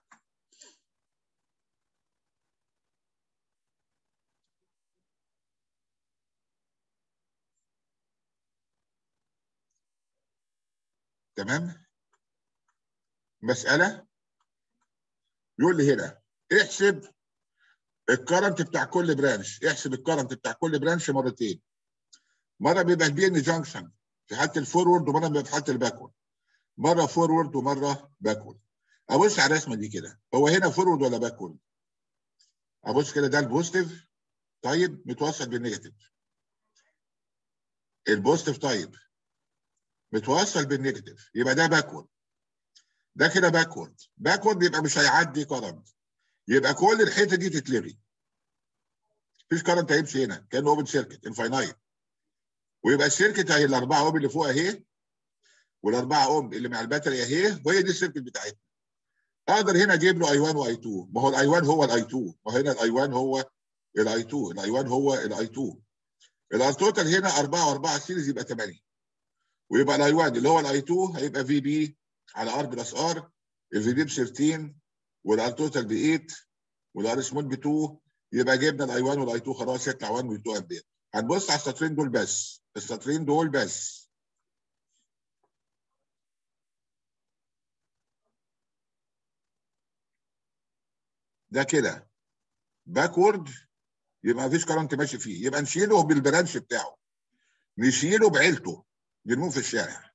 تمام مساله يقول لي هنا احسب الكرنت بتاع كل برانش احسب الكرنت بتاع كل برانش مرتين مره بيبقى البي ان جانكشن في حاله الفورورد ومره بيبقى في حاله الباكورد مره فورورد ومره باكورد ابص على الرسمه دي كده هو هنا فورورد ولا باكورد ابص كده ده البوزيتيف طيب متوصل بالنيجاتيف البوزيتيف طيب متوصل بالنيجاتيف يبقى ده باكورد ده كده باكورد باكورد يبقى مش هيعدي كرنت يبقى كل الحته دي تتلغي مفيش كرنت هيمشي هنا كانه اوبن سيركت انفاينايت ويبقى السيركت اهي الاربعه اوم اللي فوق اهي والاربعه اوم اللي مع الباتري اهي وهي دي السيركت بتاعتنا اقدر هنا اجيب له اي 1 واي 2 ما هو الاي 1 هو الاي 2 ما هنا الاي 1 هو الاي 2 الاي 1 هو الاي 2 الار توتال هنا 4 و4 سيريز يبقى 8 ويبقى الاي 1 اللي هو الاي 2 هيبقى في بي على ار بلس ار الفي بي ب 13 والار توتال ب 8 والار سمول ب 2 يبقى جبنا الاي 1 والاي 2 خلاص يطلع 1 و 2 امبير هنبص على السطرين دول بس السطرين دول بس ده كده باكورد يبقى مفيش كرنت ماشي فيه يبقى نشيله بالبرانش بتاعه نشيله بعيلته نرموه في الشارع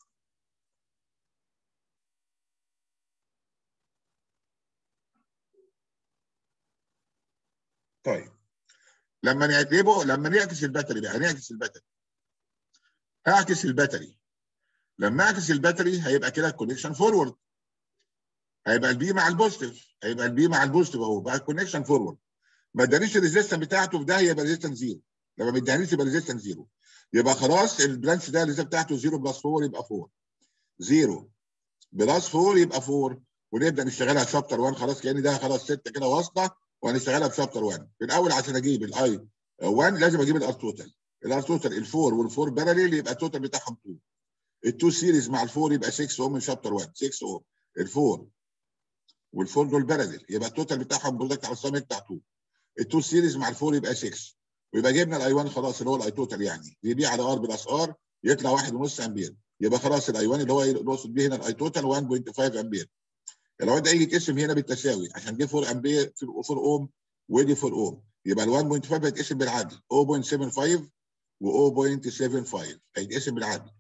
طيب لما نقلبه لما نعكس الباتري بقى هنعكس الباتري هعكس الباتري لما اعكس الباتري هيبقى كده الكونكشن فورورد هيبقى البي مع البوزيتيف هيبقى البي مع البوزيتيف اهو بقى الكونكشن فورورد ما ادانيش الريزيستنس بتاعته في ده هيبقى ريزيستنس زيرو لما ما ادانيش يبقى ريزيستنس زيرو يبقى خلاص البرانش ده الريزيستنس بتاعته 0 بلس 4 يبقى 4 0 بلس 4 يبقى 4 ونبدا نشتغلها شابتر 1 خلاص كان ده خلاص 6 كده واصله وهنشتغلها في شابتر 1 في الاول عشان اجيب الاي 1 لازم اجيب الار توتال الار توتال الفور والفور باراليل يبقى التوتال بتاعهم 2 التو سيريز مع الفور يبقى 6 اوم من شابتر 1 6 اوم الفور والفور دول باراليل يبقى التوتال بتاعهم برودكت على الصم بتاع 2 التو سيريز مع الفور يبقى 6 ويبقى جبنا الاي 1 خلاص اللي هو الاي توتال يعني دي بي على ار بلس ار يطلع 1.5 امبير يبقى خلاص الاي 1 اللي هو نقصد بيه هنا الاي توتال 1.5 امبير لو انت يجي تقسم هنا بالتساوي عشان دي 4 امبير 4 اوم ودي 4 اوم يبقى ال 1.5 هيتقسم بالعدل 0.75 و 0.75 هيتقسم بالعدل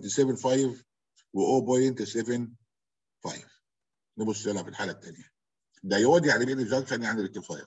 0.75 و 0.75 نبص لها في الحاله الثانيه دايود يعني بين الجنكشن يعني ريكتيفاير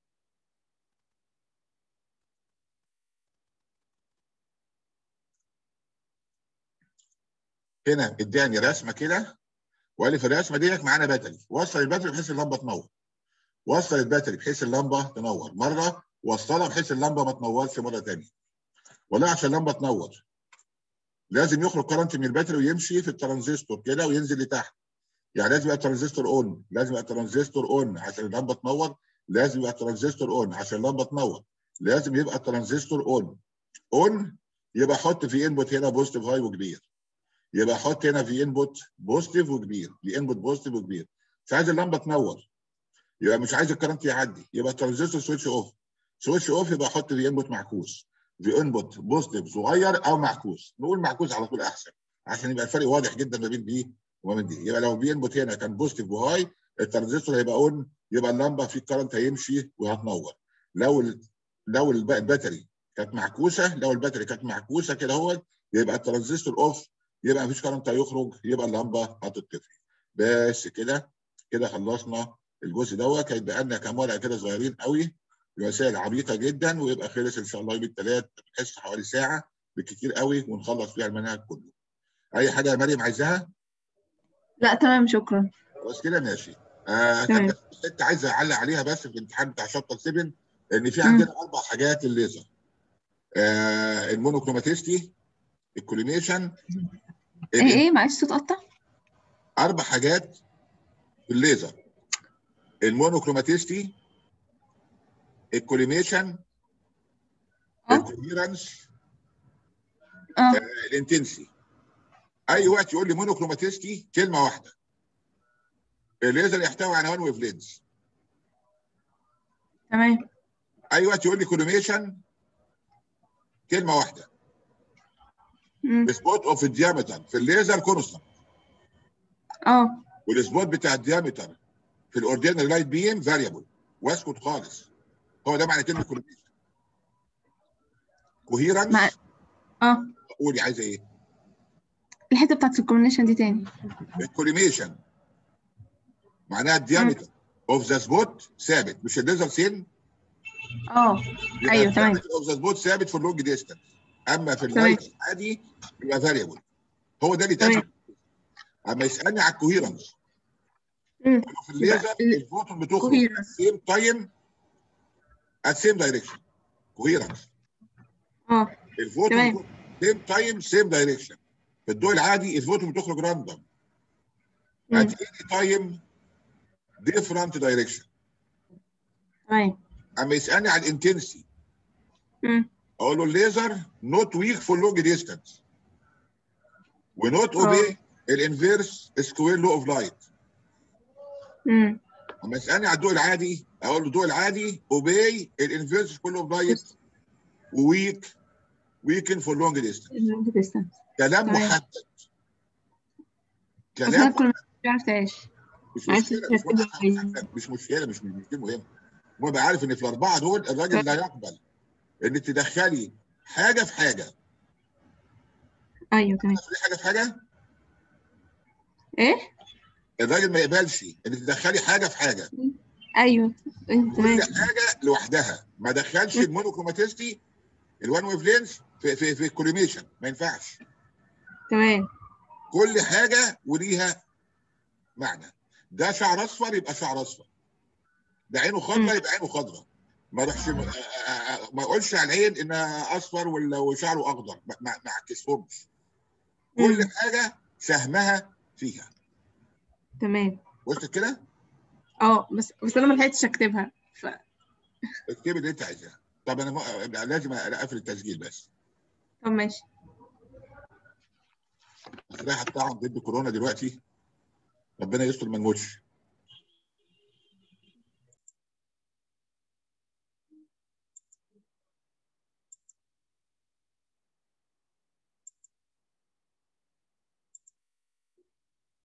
هنا اداني رسمه كده وقال لي في الرسمه ديت معانا باتري وصل الباتري بحيث اللمبه تنور وصل الباتري بحيث اللمبه تنور مره وصلها بحيث اللمبه ما تنورش مره ثانيه والله عشان اللمبه تنور لازم يخرج كرنت من الباتري ويمشي في الترانزستور كده وينزل لتحت يعني لازم يبقى الترانزستور اون لازم يبقى الترانزستور اون عشان اللمبه تنور لازم يبقى الترانزستور اون عشان اللمبه تنور لازم يبقى الترانزستور اون اون يبقى حط في انبوت هنا بوزيتيف هاي وكبير يبقى حط هنا في انبوت بوزيتيف وكبير في انبوت بوزيتيف وكبير مش عايز اللمبه تنور يبقى مش عايز الكرنت يعدي يبقى الترانزستور سويتش اوف سويتش اوف يبقى حط في انبوت معكوس في انبوت بوزيتيف صغير او معكوس نقول معكوس على طول احسن عشان يبقى الفرق واضح جدا ما بين دي وما بين دي يبقى لو في انبوت هنا كان بوزيتيف وهاي الترانزستور هيبقى اون يبقى اللمبه في الكرنت هيمشي وهتنور لو ال... لو الباتري كانت معكوسه لو الباتري كانت معكوسه كده هو يبقى الترانزستور اوف يبقى مفيش كرنت هيخرج يبقى اللمبه هتطفي بس كده كده خلصنا الجزء دوت هيتبقى لنا كام ورقه كده صغيرين قوي رسائل عبيطه جدا ويبقى خلص ان شاء الله يوم الثلاث بحس حوالي ساعه بالكثير قوي ونخلص فيها المنهج كله. اي حاجه يا مريم عايزاها؟ لا تمام شكرا بس كده ماشي. آه تمام. كانت انت عايز اعلق عليها بس في الامتحان بتاع شابتر 7 ان في عندنا اربع حاجات الليزر. آه المونوكروماتيستي الكوليميشن ايه ايه معلش صوت قطع اربع حاجات في الليزر المونوكروماتيستي الكوليميشن اه الكوهيرنس اه الانتنسي اي وقت يقول لي مونوكروماتيستي كلمه واحده الليزر يحتوي على وان ويف لينز تمام اي وقت يقول لي كوليميشن كلمه واحده مم. السبوت اوف الديامتر في الليزر كونستانت اه والسبوت بتاع الديامتر في الاوردينري لايت بيم فاريبل واسكت خالص هو ده معنى كلمه كوليميشن كوهيرنس مع اه قولي عايزه ايه الحته بتاعت الكومبينيشن دي تاني الكوليميشن معناها الديامتر اوف ذا سبوت ثابت مش الليزر سين اه ايوه تمام اوف ذا سبوت ثابت في اللونج ديستنس اما في تمام. اللايت العادي يبقى فاريبل هو ده اللي اتقال تمام. اما يسالني على الكوهيرنس مم. في الليزر يبقى ال- الفوتون بتخرج coherence. سيم تايم ات سيم دايركشن كوهيرنس اه الفوتون تمام. سيم تايم سيم دايركشن في الضوء العادي الفوتون بتخرج راندوم مم. ات اني تايم ديفرنت دايركشن تمام اما يسالني على الانتنسي مم. اقول له الليزر نوت ويك فور لونج ديستانس ونوت اه. اوبي الانفيرس سكوير لو اوف لايت مم. اما يسالني على الضوء العادي اقول له الضوء العادي اوبي الانفيرس سكوير لو اوف لايت وويك ويكن فور لونج ديستانس اللونج ديستانس كلام تمام. محدد بس انا كلام كل ما عرفتهاش مش عايز مشكله مش ترتبها مشكله مش مشكله مش مش دي مهم المهم ابقى عارف ان في الاربعه دول الراجل لا يقبل ان تدخلي حاجه في حاجه ايوه تمام في حاجه في حاجه ايه الراجل ما يقبلش ان تدخلي حاجه في حاجه ايوه أيوة، تمام كل حاجه لوحدها ما دخلش المونوكروماتيستي الوان ويف لينس في في في الكوليميشن ما ينفعش تمام كل حاجه وليها معنى ده شعر اصفر يبقى شعر اصفر ده عينه مم. خضراء يبقى عينه خضراء ما اروحش ما ما اقولش على العين انها اصفر ولا وشعره اخضر ما ما ما اعكسهمش كل مم. حاجه سهمها فيها تمام وصلت كده اه بس بس انا ما لحقتش اكتبها ف اكتبي اللي انت عايزاه طب انا م- لازم اقفل التسجيل بس طب ماشي رايح الطعن ضد كورونا دلوقتي ربنا يستر ما نموتش